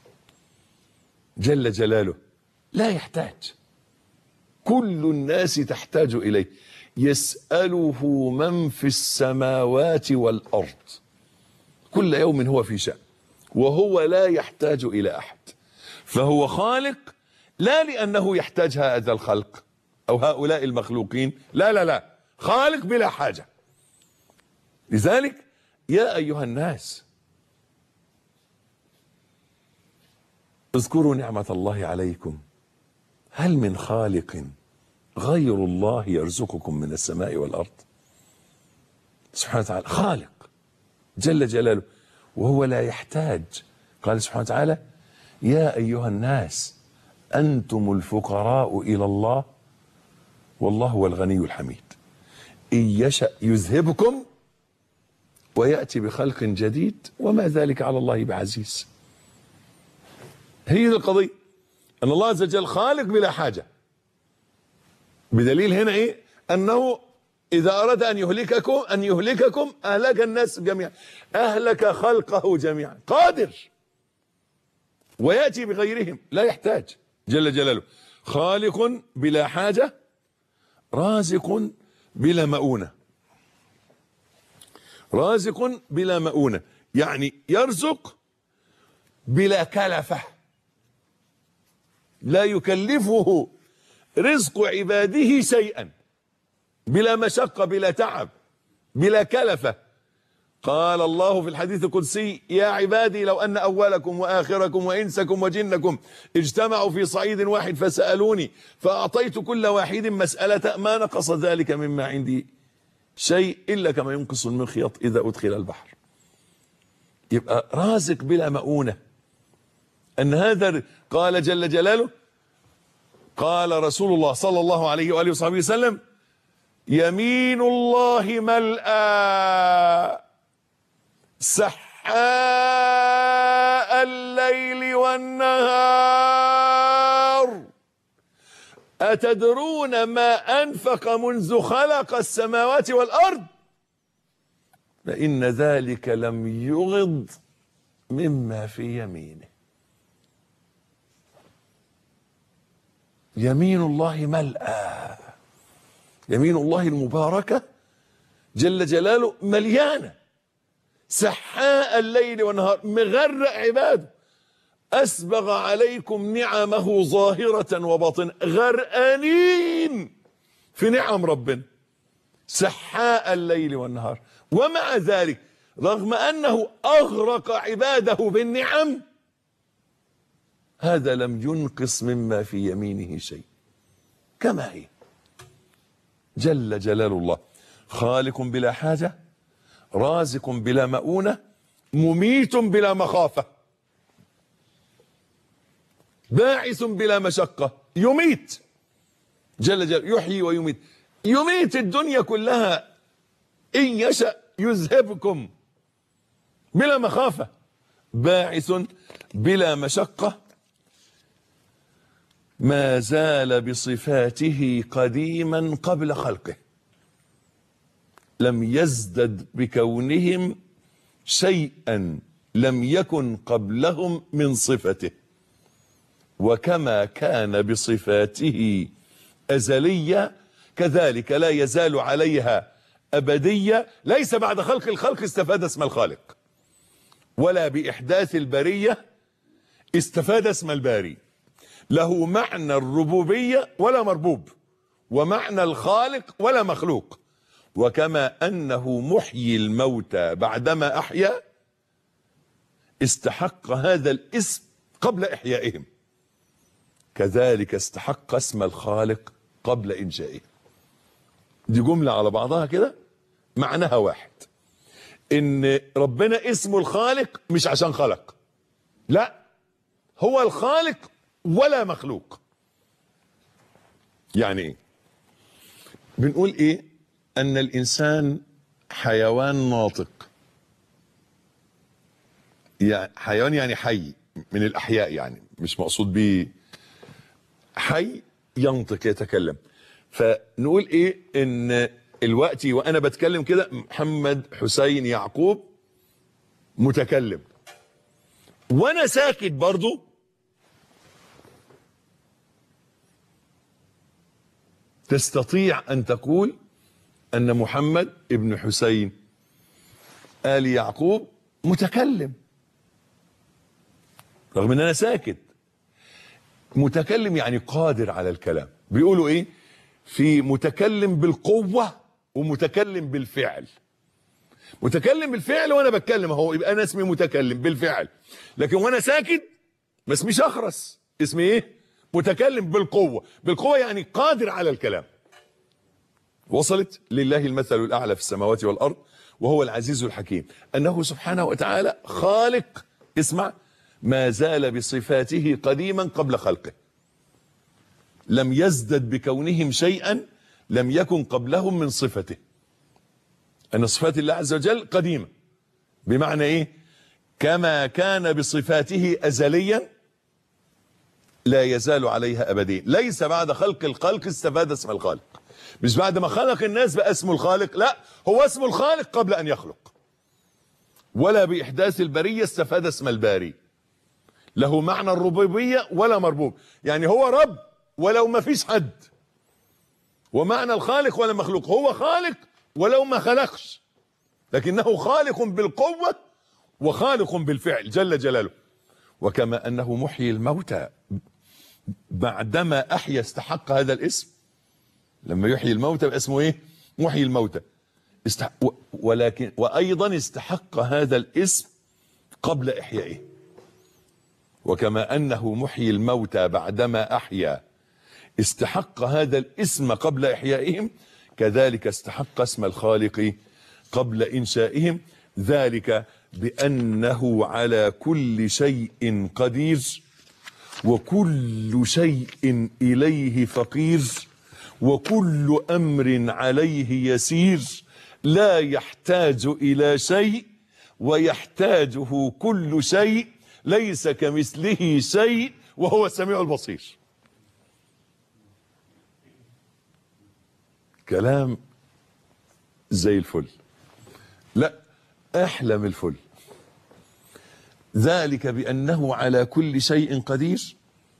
جل جلاله لا يحتاج كل الناس تحتاج اليه يساله من في السماوات والارض كل يوم هو في شان وهو لا يحتاج الى احد فهو خالق لا لانه يحتاج هذا الخلق او هؤلاء المخلوقين لا لا لا خالق بلا حاجه لذلك يا ايها الناس اذكروا نعمه الله عليكم هل من خالق غير الله يرزقكم من السماء والارض سبحانه وتعالى خالق جل جلاله وهو لا يحتاج قال سبحانه وتعالى يا ايها الناس انتم الفقراء الى الله والله هو الغني الحميد ان يشا يذهبكم وياتي بخلق جديد وما ذلك على الله بعزيز هي دي القضيه ان الله عز وجل خالق بلا حاجه بدليل هنا ايه انه إذا أراد أن يهلككم أن يهلككم أهلك الناس جميعا أهلك خلقه جميعا قادر ويأتي بغيرهم لا يحتاج جل جلاله خالق بلا حاجة رازق بلا مؤونة رازق بلا مؤونة يعني يرزق بلا كلفة لا يكلفه رزق عباده شيئا بلا مشقة بلا تعب بلا كلفة قال الله في الحديث القدسي يا عبادي لو أن أولكم وآخركم وإنسكم وجنكم اجتمعوا في صعيد واحد فسألوني فأعطيت كل واحد مسألة ما نقص ذلك مما عندي شيء إلا كما ينقص المخيط إذا أدخل البحر يبقى رازق بلا مؤونة أن هذا قال جل جلاله قال رسول الله صلى الله عليه وآله وصحبه وسلم يمين الله ملأى سحاء الليل والنهار أتدرون ما أنفق منذ خلق السماوات والأرض فإن ذلك لم يغض مما في يمينه يمين الله ملأى يمين الله المباركة جل جلاله مليانة سحاء الليل والنهار مغرق عباده أسبغ عليكم نعمه ظاهرة وباطنة غرقانين في نعم ربنا سحاء الليل والنهار ومع ذلك رغم أنه أغرق عباده بالنعم هذا لم ينقص مما في يمينه شيء كما هي جل جلال الله خالق بلا حاجة رازق بلا مؤونة مميت بلا مخافة باعث بلا مشقة يميت جل جل يحيي ويميت يميت الدنيا كلها إن يشأ يذهبكم بلا مخافة باعث بلا مشقة ما زال بصفاته قديما قبل خلقه لم يزدد بكونهم شيئا لم يكن قبلهم من صفته وكما كان بصفاته أزلية كذلك لا يزال عليها أبدية ليس بعد خلق الخلق استفاد اسم الخالق ولا بإحداث البرية استفاد اسم الباري له معنى الربوبية ولا مربوب ومعنى الخالق ولا مخلوق وكما أنه محيي الموتى بعدما أحيا استحق هذا الاسم قبل إحيائهم كذلك استحق اسم الخالق قبل إنشائه دي جملة على بعضها كده معناها واحد ان ربنا اسمه الخالق مش عشان خلق لا هو الخالق ولا مخلوق يعني ايه بنقول ايه ان الانسان حيوان ناطق يعني حيوان يعني حي من الاحياء يعني مش مقصود بيه حي ينطق يتكلم فنقول ايه ان الوقت وانا بتكلم كده محمد حسين يعقوب متكلم وانا ساكت برضو تستطيع ان تقول ان محمد ابن حسين ال يعقوب متكلم رغم ان انا ساكت متكلم يعني قادر على الكلام بيقولوا ايه في متكلم بالقوة ومتكلم بالفعل متكلم بالفعل وانا بتكلم اهو يبقى انا اسمي متكلم بالفعل لكن وانا ساكت ما اسميش اخرس اسمي ايه متكلم بالقوة بالقوة يعني قادر على الكلام وصلت لله المثل الاعلى في السماوات والارض وهو العزيز الحكيم انه سبحانه وتعالى خالق اسمع ما زال بصفاته قديما قبل خلقه لم يزدد بكونهم شيئا لم يكن قبلهم من صفته ان صفات الله عز وجل قديمه بمعنى ايه كما كان بصفاته ازليا لا يزال عليها أبدين ليس بعد خلق الخلق استفاد اسم الخالق مش بعد ما خلق الناس بقى اسمه الخالق لا هو اسمه الخالق قبل أن يخلق ولا بإحداث البرية استفاد اسم الباري له معنى الربوبية ولا مربوب يعني هو رب ولو ما فيش حد ومعنى الخالق ولا مخلوق هو خالق ولو ما خلقش لكنه خالق بالقوة وخالق بالفعل جل جلاله وكما أنه محيي الموتى بعدما أحيا استحق هذا الاسم لما يحيي الموتى يبقى اسمه ايه محيي الموتى استح... و... ولكن وأيضا استحق هذا الاسم قبل إحيائه وكما أنه محيي الموتى بعدما أحيا استحق هذا الاسم قبل إحيائهم كذلك استحق اسم الخالق قبل إنشائهم ذلك بأنه على كل شيء قدير وكل شيء إليه فقير وكل أمر عليه يسير لا يحتاج إلى شيء ويحتاجه كل شيء ليس كمثله شيء وهو السميع البصير كلام زي الفل لا احلم الفل ذلك بأنه على كل شيء قدير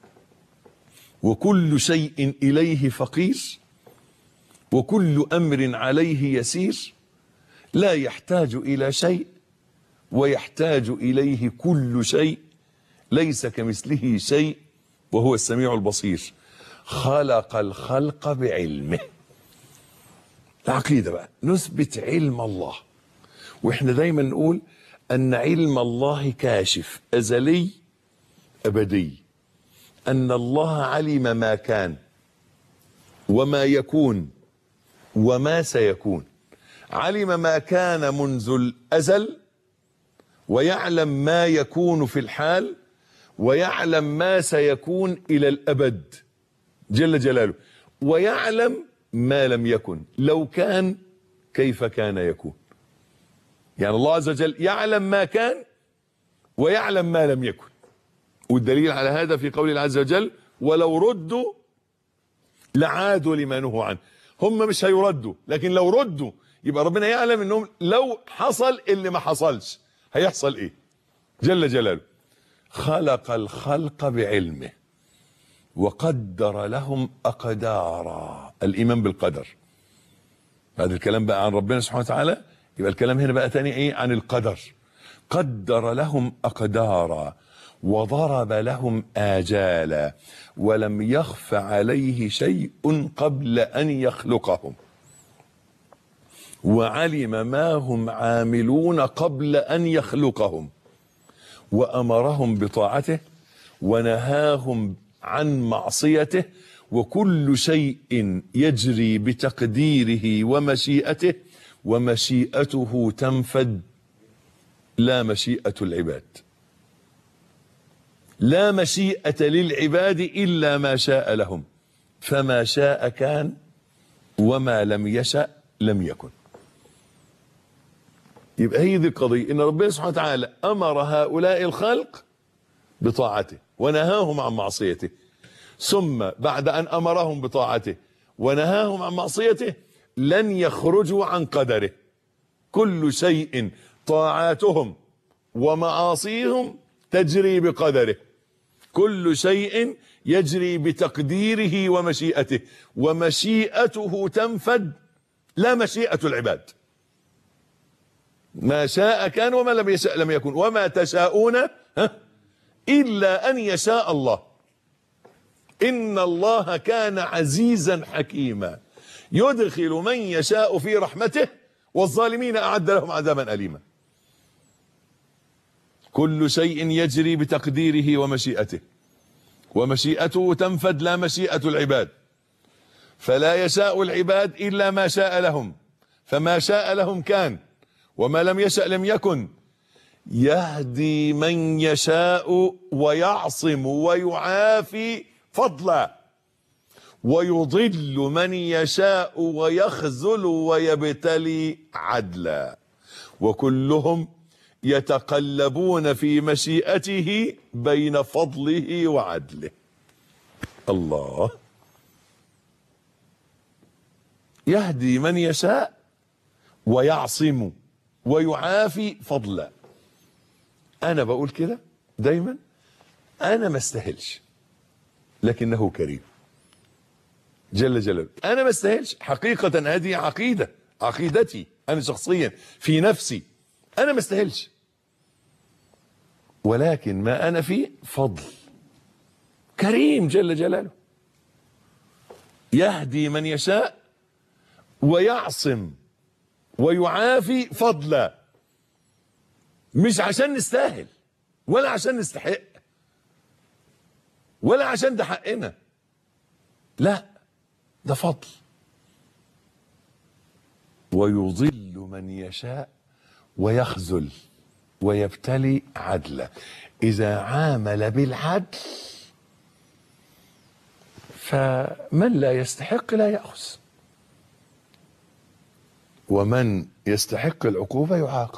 وكل شيء إليه فقير وكل أمر عليه يسير لا يحتاج إلى شيء ويحتاج إليه كل شيء ليس كمثله شيء وهو السميع البصير خلق الخلق بعلمه العقيدة بقى نثبت علم الله واحنا دايما نقول ان علم الله كاشف ازلي ابدي ان الله علم ما كان وما يكون وما سيكون علم ما كان منذ الازل ويعلم ما يكون في الحال ويعلم ما سيكون الى الابد جل جلاله ويعلم ما لم يكن لو كان كيف كان يكون يعني الله عز وجل يعلم ما كان ويعلم ما لم يكن والدليل على هذا في قوله عز وجل ولو ردوا لعادوا لما نهوا عنه هم مش هيردوا لكن لو ردوا يبقى ربنا يعلم انهم لو حصل اللي ما حصلش هيحصل ايه جل جلاله خلق الخلق بعلمه وقدر لهم اقدارا الايمان بالقدر بعد الكلام بقى عن ربنا سبحانه وتعالى يبقى الكلام هنا بقى تاني ايه عن القدر قدر لهم اقدارا وضرب لهم اجالا ولم يخف عليه شيء قبل ان يخلقهم وعلم ما هم عاملون قبل ان يخلقهم وامرهم بطاعته ونهاهم عن معصيته وكل شيء يجري بتقديره ومشيئته ومشيئته تنفذ لا مشيئة العباد لا مشيئة للعباد إلا ما شاء لهم فما شاء كان وما لم يشأ لم يكن يبقى هي دي القضية إن ربنا سبحانه وتعالى أمر هؤلاء الخلق بطاعته ونهاهم عن معصيته ثم بعد أن أمرهم بطاعته ونهاهم عن معصيته لن يخرجوا عن قدره كل شيء طاعاتهم ومعاصيهم تجري بقدره كل شيء يجري بتقديره ومشيئته ومشيئته تنفذ لا مشيئة العباد ما شاء كان وما لم يشاء لم يكن وما تشاءون ها إلا أن يشاء الله إن الله كان عزيزا حكيما يدخل من يشاء في رحمته والظالمين أعد لهم عذابا أليما كل شيء يجري بتقديره ومشيئته ومشيئته تنفذ لا مشيئة العباد فلا يشاء العباد إلا ما شاء لهم فما شاء لهم كان وما لم يشأ لم يكن يهدي من يشاء ويعصم ويعافي فضلا ويضل من يشاء ويخذل ويبتلي عدلا وكلهم يتقلبون في مشيئته بين فضله وعدله الله يهدي من يشاء ويعصم ويعافي فضلا انا بقول كده دايما انا ما استاهلش لكنه كريم جل جلاله انا ما استاهلش حقيقه هذه عقيده عقيدتي انا شخصيا في نفسي انا ما استاهلش ولكن ما انا فيه فضل كريم جل جلاله يهدي من يشاء ويعصم ويعافي فضلا مش عشان نستاهل ولا عشان نستحق ولا عشان ده حقنا لا ده فضل ويضل من يشاء ويخذل ويبتلي عدلا اذا عامل بالعدل فمن لا يستحق لا ياخذ ومن يستحق العقوبه يعاقب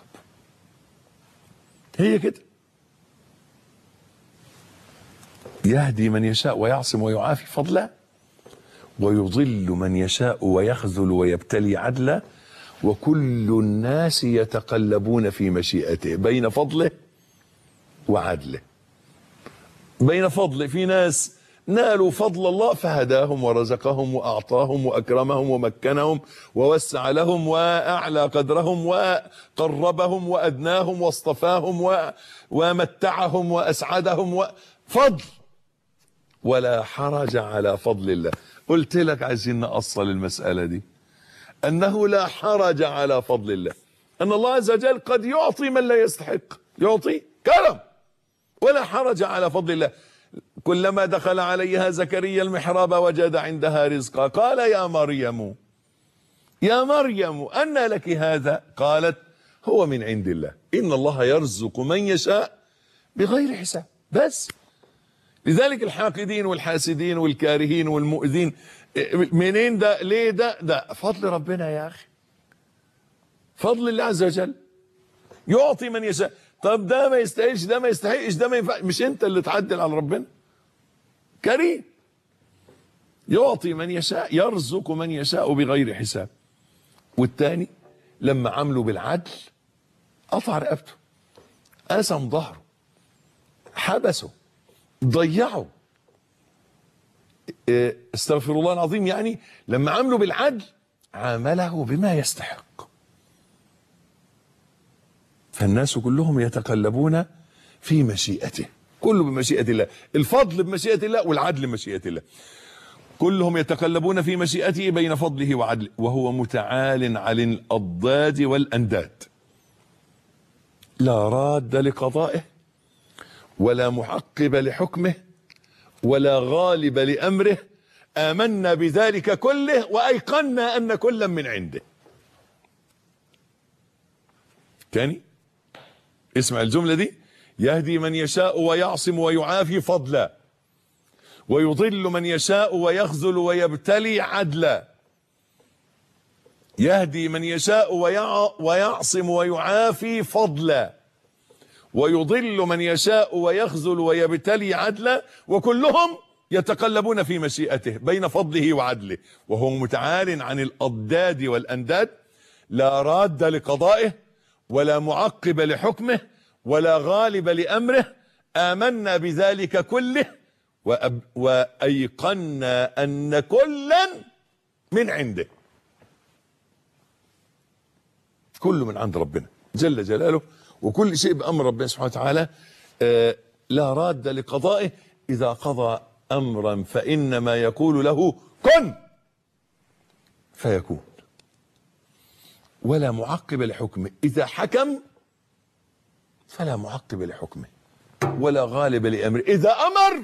هي كده يهدي من يشاء ويعصم ويعافي فضلا ويضل من يشاء ويخذل ويبتلي عدلا وكل الناس يتقلبون في مشيئته بين فضله وعدله بين فضله في ناس نالوا فضل الله فهداهم ورزقهم واعطاهم واكرمهم ومكنهم ووسع لهم واعلى قدرهم وقربهم وادناهم واصطفاهم و... ومتعهم واسعدهم و... فضل ولا حرج على فضل الله قلت لك عايزين نأصل المسألة دي أنه لا حرج على فضل الله أن الله عز وجل قد يعطي من لا يستحق يعطي كرم ولا حرج على فضل الله كلما دخل عليها زكريا المحراب وجد عندها رزقا قال يا مريم يا مريم أن لك هذا قالت هو من عند الله إن الله يرزق من يشاء بغير حساب بس لذلك الحاقدين والحاسدين والكارهين والمؤذين منين ده ليه ده ده فضل ربنا يا اخي فضل الله عز وجل يعطي من يشاء طب ده ما يستاهلش ده ما يستحقش ده ما ينفع مش انت اللي تعدل على ربنا كريم يعطي من يشاء يرزق من يشاء بغير حساب والتاني لما عملوا بالعدل قطع رقبته قسم ظهره حبسه ضيعوا إيه، استغفر الله العظيم يعني لما عملوا بالعدل عامله بما يستحق فالناس كلهم يتقلبون في مشيئته كله بمشيئة الله الفضل بمشيئة الله والعدل بمشيئة الله كلهم يتقلبون في مشيئته بين فضله وعدله وهو متعال عن الأضداد والأنداد لا راد لقضائه ولا معقب لحكمه ولا غالب لامره امنا بذلك كله وايقنا ان كلا من عنده تاني اسمع الجمله دي يهدي من يشاء ويعصم ويعافي فضلا ويضل من يشاء ويخذل ويبتلي عدلا يهدي من يشاء ويع ويعصم ويعافي فضلا ويضل من يشاء ويخذل ويبتلي عدلا وكلهم يتقلبون في مشيئته بين فضله وعدله وهو متعال عن الأضداد والأنداد لا راد لقضائه ولا معقب لحكمه ولا غالب لأمره آمنا بذلك كله وأب وأيقنا أن كلا من عنده كله من عند ربنا جل جلاله وكل شيء بأمر ربنا سبحانه وتعالى آه، لا راد لقضائه إذا قضى أمرا فإنما يقول له كن فيكون ولا معقب لحكمه إذا حكم فلا معقب لحكمه ولا غالب لأمره إذا أمر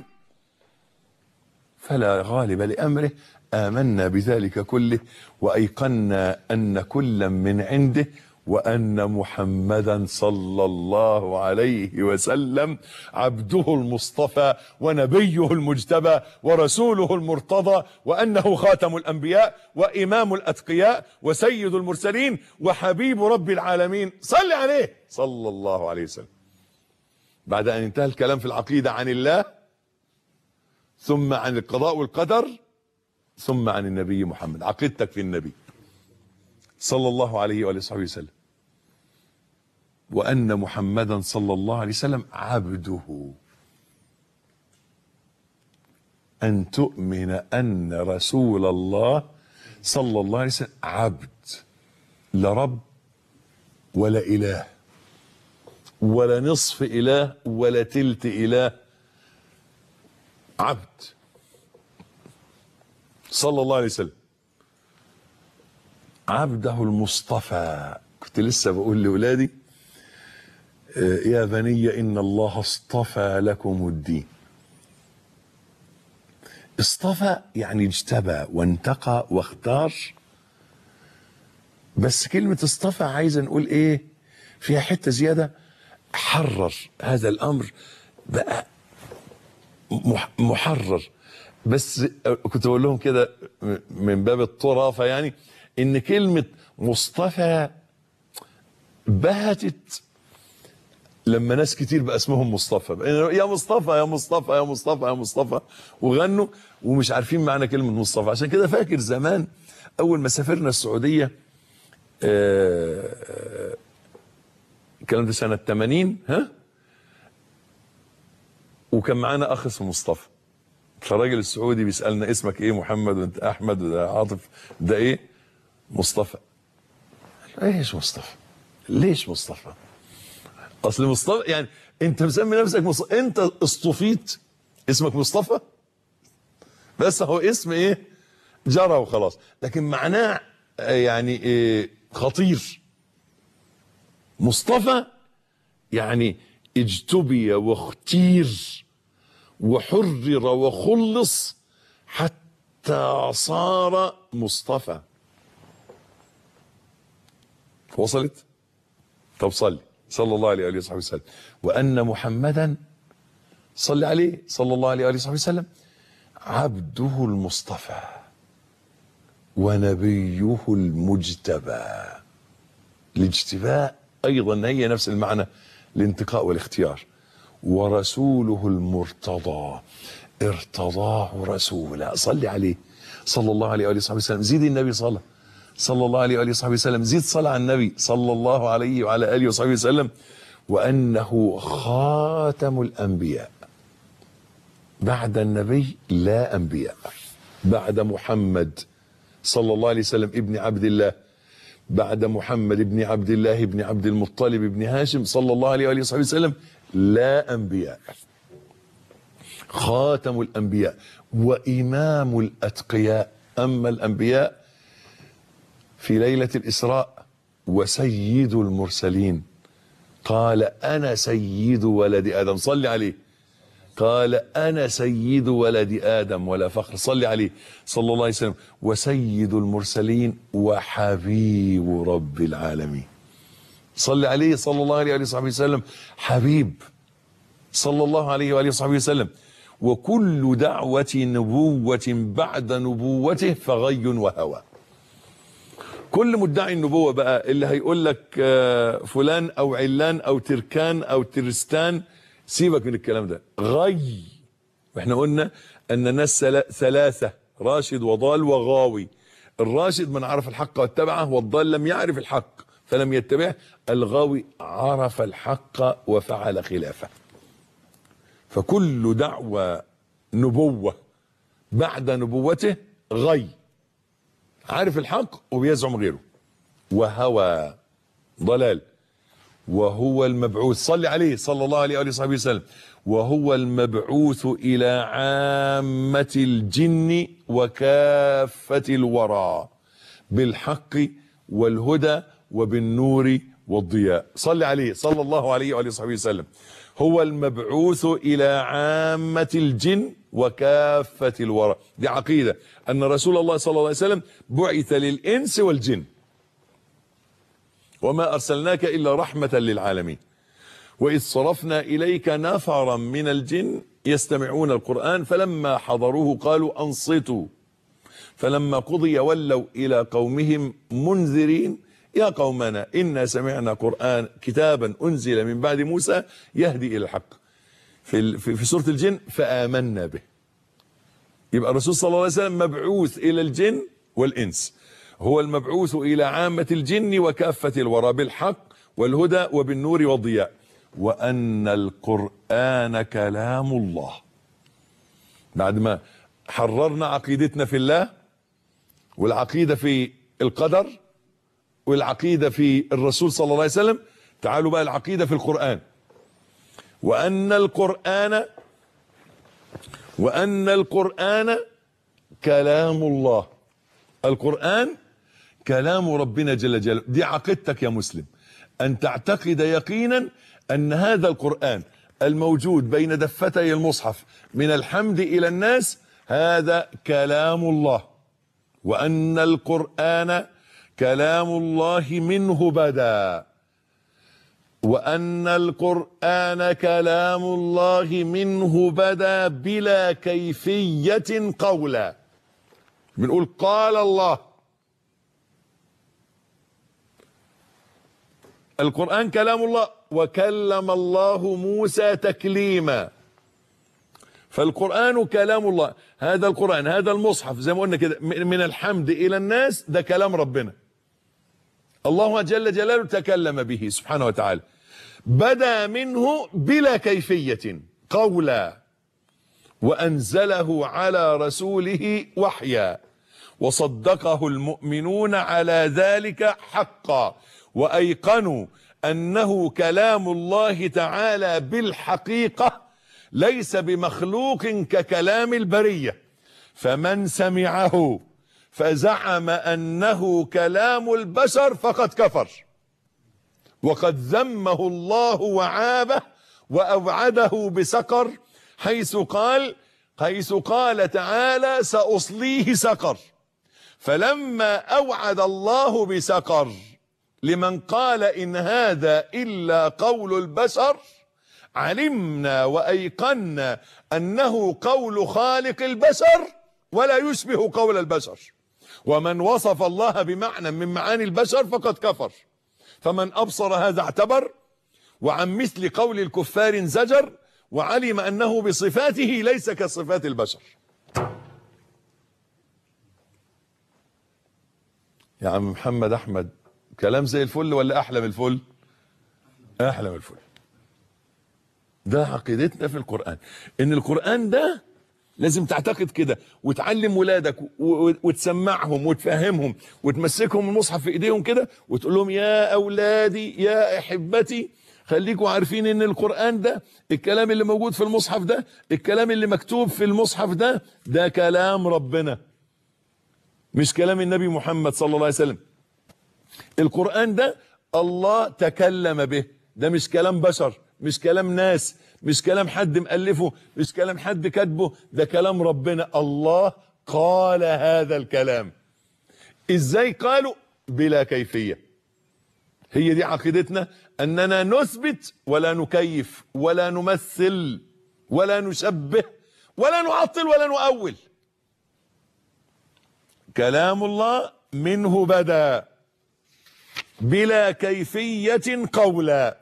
فلا غالب لأمره آمنا بذلك كله وأيقنا أن كلا من عنده وأن محمدا صلى الله عليه وسلم عبده المصطفى ونبيه المجتبى ورسوله المرتضى وأنه خاتم الأنبياء وإمام الأتقياء وسيد المرسلين وحبيب رب العالمين صل عليه صلى الله عليه وسلم بعد أن انتهى الكلام في العقيدة عن الله ثم عن القضاء والقدر ثم عن النبي محمد عقيدتك في النبي صلى الله عليه وآله وصحبه وسلم وأن محمدا صلى الله عليه وسلم عبده أن تؤمن أن رسول الله صلى الله عليه وسلم عبد لا رب ولا إله ولا نصف إله ولا تلت إله عبد صلى الله عليه وسلم عبده المصطفى كنت لسه بقول لأولادي آه، يا بني إن الله اصطفى لكم الدين اصطفى يعني اجتبى وانتقى واختار بس كلمة اصطفى عايزة نقول ايه فيها حتة زيادة حرر هذا الامر بقى مح- محرر بس كنت بقول لهم كده من باب الطرافة يعني ان كلمة مصطفى بهتت لما ناس كتير بقى اسمهم مصطفى بقى يا مصطفى يا مصطفى يا مصطفى يا مصطفى وغنوا ومش عارفين معنى كلمة مصطفى عشان كده فاكر زمان أول ما سافرنا السعودية آه، آه، الكلام ده سنة 80 ها وكان معانا أخ اسمه مصطفى فالراجل السعودي بيسألنا اسمك إيه محمد وأنت أحمد وده عاطف ده إيه مصطفى ايش مصطفى ليش مصطفى اصل مصطفى يعني انت مسمي نفسك مصطفى انت اصطفيت اسمك مصطفى بس هو اسم ايه جرى وخلاص لكن معناه آه، يعني إيه خطير مصطفى يعني اجتبي واختير وحرر وخلص حتى صار مصطفى وصلت طب صلي صلى الله عليه وآله وصحبه وسلم وأن محمدا صلى عليه صلى الله عليه وآله وصحبه وسلم عبده المصطفى ونبيه المجتبى الاجتباء أيضا هي نفس المعنى الانتقاء والاختيار ورسوله المرتضى ارتضاه رسولا صلي عليه صلى الله عليه وآله وصحبه وسلم زيد النبي صلى صلى الله عليه وآله وصحبه وسلم زيد صلاة على النبي صلى الله عليه وعلى آله وصحبه وسلم وأنه خاتم الأنبياء بعد النبي لا أنبياء بعد محمد صلى الله عليه وسلم ابن عبد الله بعد محمد ابن عبد الله ابن عبد المطلب ابن هاشم صلى الله عليه وآله وصحبه وسلم لا أنبياء خاتم الأنبياء وإمام الأتقياء أما الأنبياء في ليلة الإسراء وسيد المرسلين قال أنا سيد ولد آدم صلي عليه قال أنا سيد ولد آدم ولا فخر صلي عليه صلى الله عليه وسلم وسيد المرسلين وحبيب رب العالمين صلي عليه صلى الله عليه وصحبه وسلم حبيب صلى الله عليه وآله وصحبه وسلم وكل دعوة نبوة بعد نبوته فغي وهوى كل مدعي النبوة بقى اللي هيقول لك آه، فلان أو علان أو تركان أو ترستان سيبك من الكلام ده غي واحنا قلنا أن الناس سلا- ثلاثة راشد وضال وغاوي الراشد من عرف الحق واتبعه والضال لم يعرف الحق فلم يتبعه الغاوي عرف الحق وفعل خلافه فكل دعوة نبوة بعد نبوته غي عارف الحق وبيزعم غيره وهوى ضلال وهو المبعوث صلي عليه صلى الله عليه وآله وصحبه وسلم وهو المبعوث إلى عامة الجن وكافة الورى بالحق والهدى وبالنور والضياء صلي عليه صلى الله عليه وآله وصحبه وسلم هو المبعوث إلى عامة الجن وكافة الورى دي عقيدة أن رسول الله صلى الله عليه وسلم بعث للإنس والجن وما أرسلناك إلا رحمة للعالمين وإذ صرفنا إليك نفرا من الجن يستمعون القرآن فلما حضروه قالوا أنصتوا فلما قضي ولوا إلى قومهم منذرين يا قومنا إنا سمعنا قرآن كتابا أنزل من بعد موسى يهدي إلى الحق في, ال- في, في سورة الجن فآمنا به يبقى الرسول صلى الله عليه وسلم مبعوث الى الجن والانس هو المبعوث الى عامه الجن وكافه الورى بالحق والهدى وبالنور والضياء وان القران كلام الله بعد ما حررنا عقيدتنا في الله والعقيده في القدر والعقيده في الرسول صلى الله عليه وسلم تعالوا بقى العقيده في القران وان القران وان القران كلام الله القران كلام ربنا جل جلاله دي عقيدتك يا مسلم ان تعتقد يقينا ان هذا القران الموجود بين دفتي المصحف من الحمد الى الناس هذا كلام الله وان القران كلام الله منه بدا وان القران كلام الله منه بدا بلا كيفيه قولا بنقول قال الله القران كلام الله وكلم الله موسى تكليما فالقران كلام الله هذا القران هذا المصحف زي ما قلنا كده من الحمد الى الناس ده كلام ربنا الله جل جلاله تكلم به سبحانه وتعالى بدا منه بلا كيفيه قولا وانزله على رسوله وحيا وصدقه المؤمنون على ذلك حقا وايقنوا انه كلام الله تعالى بالحقيقه ليس بمخلوق ككلام البريه فمن سمعه فزعم انه كلام البشر فقد كفر وقد ذمه الله وعابه واوعده بسقر حيث قال حيث قال تعالى ساصليه سقر فلما اوعد الله بسقر لمن قال ان هذا الا قول البشر علمنا وايقنا انه قول خالق البشر ولا يشبه قول البشر ومن وصف الله بمعنى من معاني البشر فقد كفر فمن ابصر هذا اعتبر وعن مثل قول الكفار انزجر وعلم انه بصفاته ليس كصفات البشر يا عم محمد احمد كلام زي الفل ولا احلى من الفل احلى من الفل ده عقيدتنا في القران ان القران ده لازم تعتقد كده وتعلم ولادك وتسمعهم وتفهمهم وتمسكهم المصحف في ايديهم كده وتقول لهم يا اولادي يا احبتي خليكم عارفين ان القران ده الكلام اللي موجود في المصحف ده الكلام اللي مكتوب في المصحف ده ده كلام ربنا مش كلام النبي محمد صلى الله عليه وسلم القران ده الله تكلم به ده مش كلام بشر مش كلام ناس مش كلام حد مؤلفه مش كلام حد كاتبه ده كلام ربنا الله قال هذا الكلام ازاي قالوا بلا كيفيه هي دي عقيدتنا اننا نثبت ولا نكيف ولا نمثل ولا نشبه ولا نعطل ولا نؤول كلام الله منه بدا بلا كيفيه قولا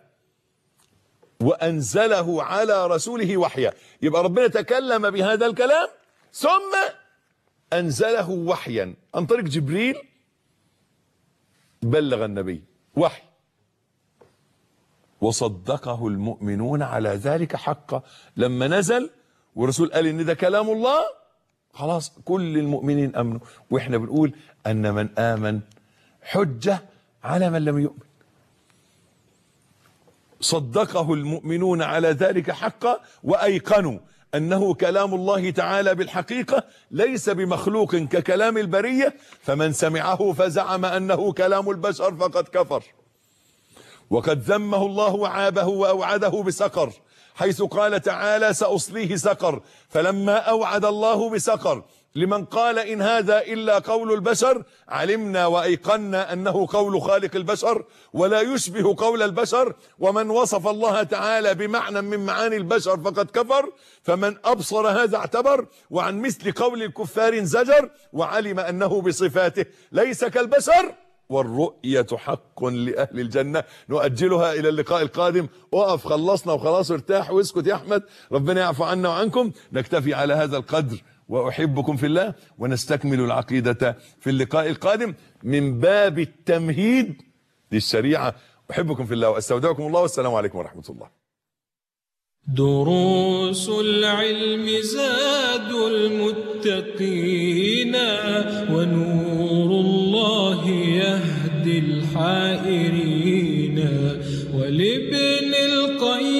وانزله على رسوله وحيا يبقى ربنا تكلم بهذا الكلام ثم انزله وحيا عن طريق جبريل بلغ النبي وحي وصدقه المؤمنون على ذلك حقا لما نزل والرسول قال ان ده كلام الله خلاص كل المؤمنين امنوا واحنا بنقول ان من امن حجه على من لم يؤمن صدقه المؤمنون على ذلك حقا وايقنوا انه كلام الله تعالى بالحقيقه ليس بمخلوق ككلام البريه فمن سمعه فزعم انه كلام البشر فقد كفر وقد ذمه الله وعابه واوعده بسقر حيث قال تعالى ساصليه سقر فلما اوعد الله بسقر لمن قال ان هذا الا قول البشر علمنا وايقنا انه قول خالق البشر ولا يشبه قول البشر ومن وصف الله تعالى بمعنى من معاني البشر فقد كفر فمن ابصر هذا اعتبر وعن مثل قول الكفار انزجر وعلم انه بصفاته ليس كالبشر والرؤية حق لأهل الجنة نؤجلها إلى اللقاء القادم وقف خلصنا وخلاص ارتاح واسكت يا أحمد ربنا يعفو عنا وعنكم نكتفي على هذا القدر واحبكم في الله ونستكمل العقيده في اللقاء القادم من باب التمهيد للشريعه احبكم في الله واستودعكم الله والسلام عليكم ورحمه الله دروس العلم زاد المتقين ونور الله يهدي الحائرين ولابن القيم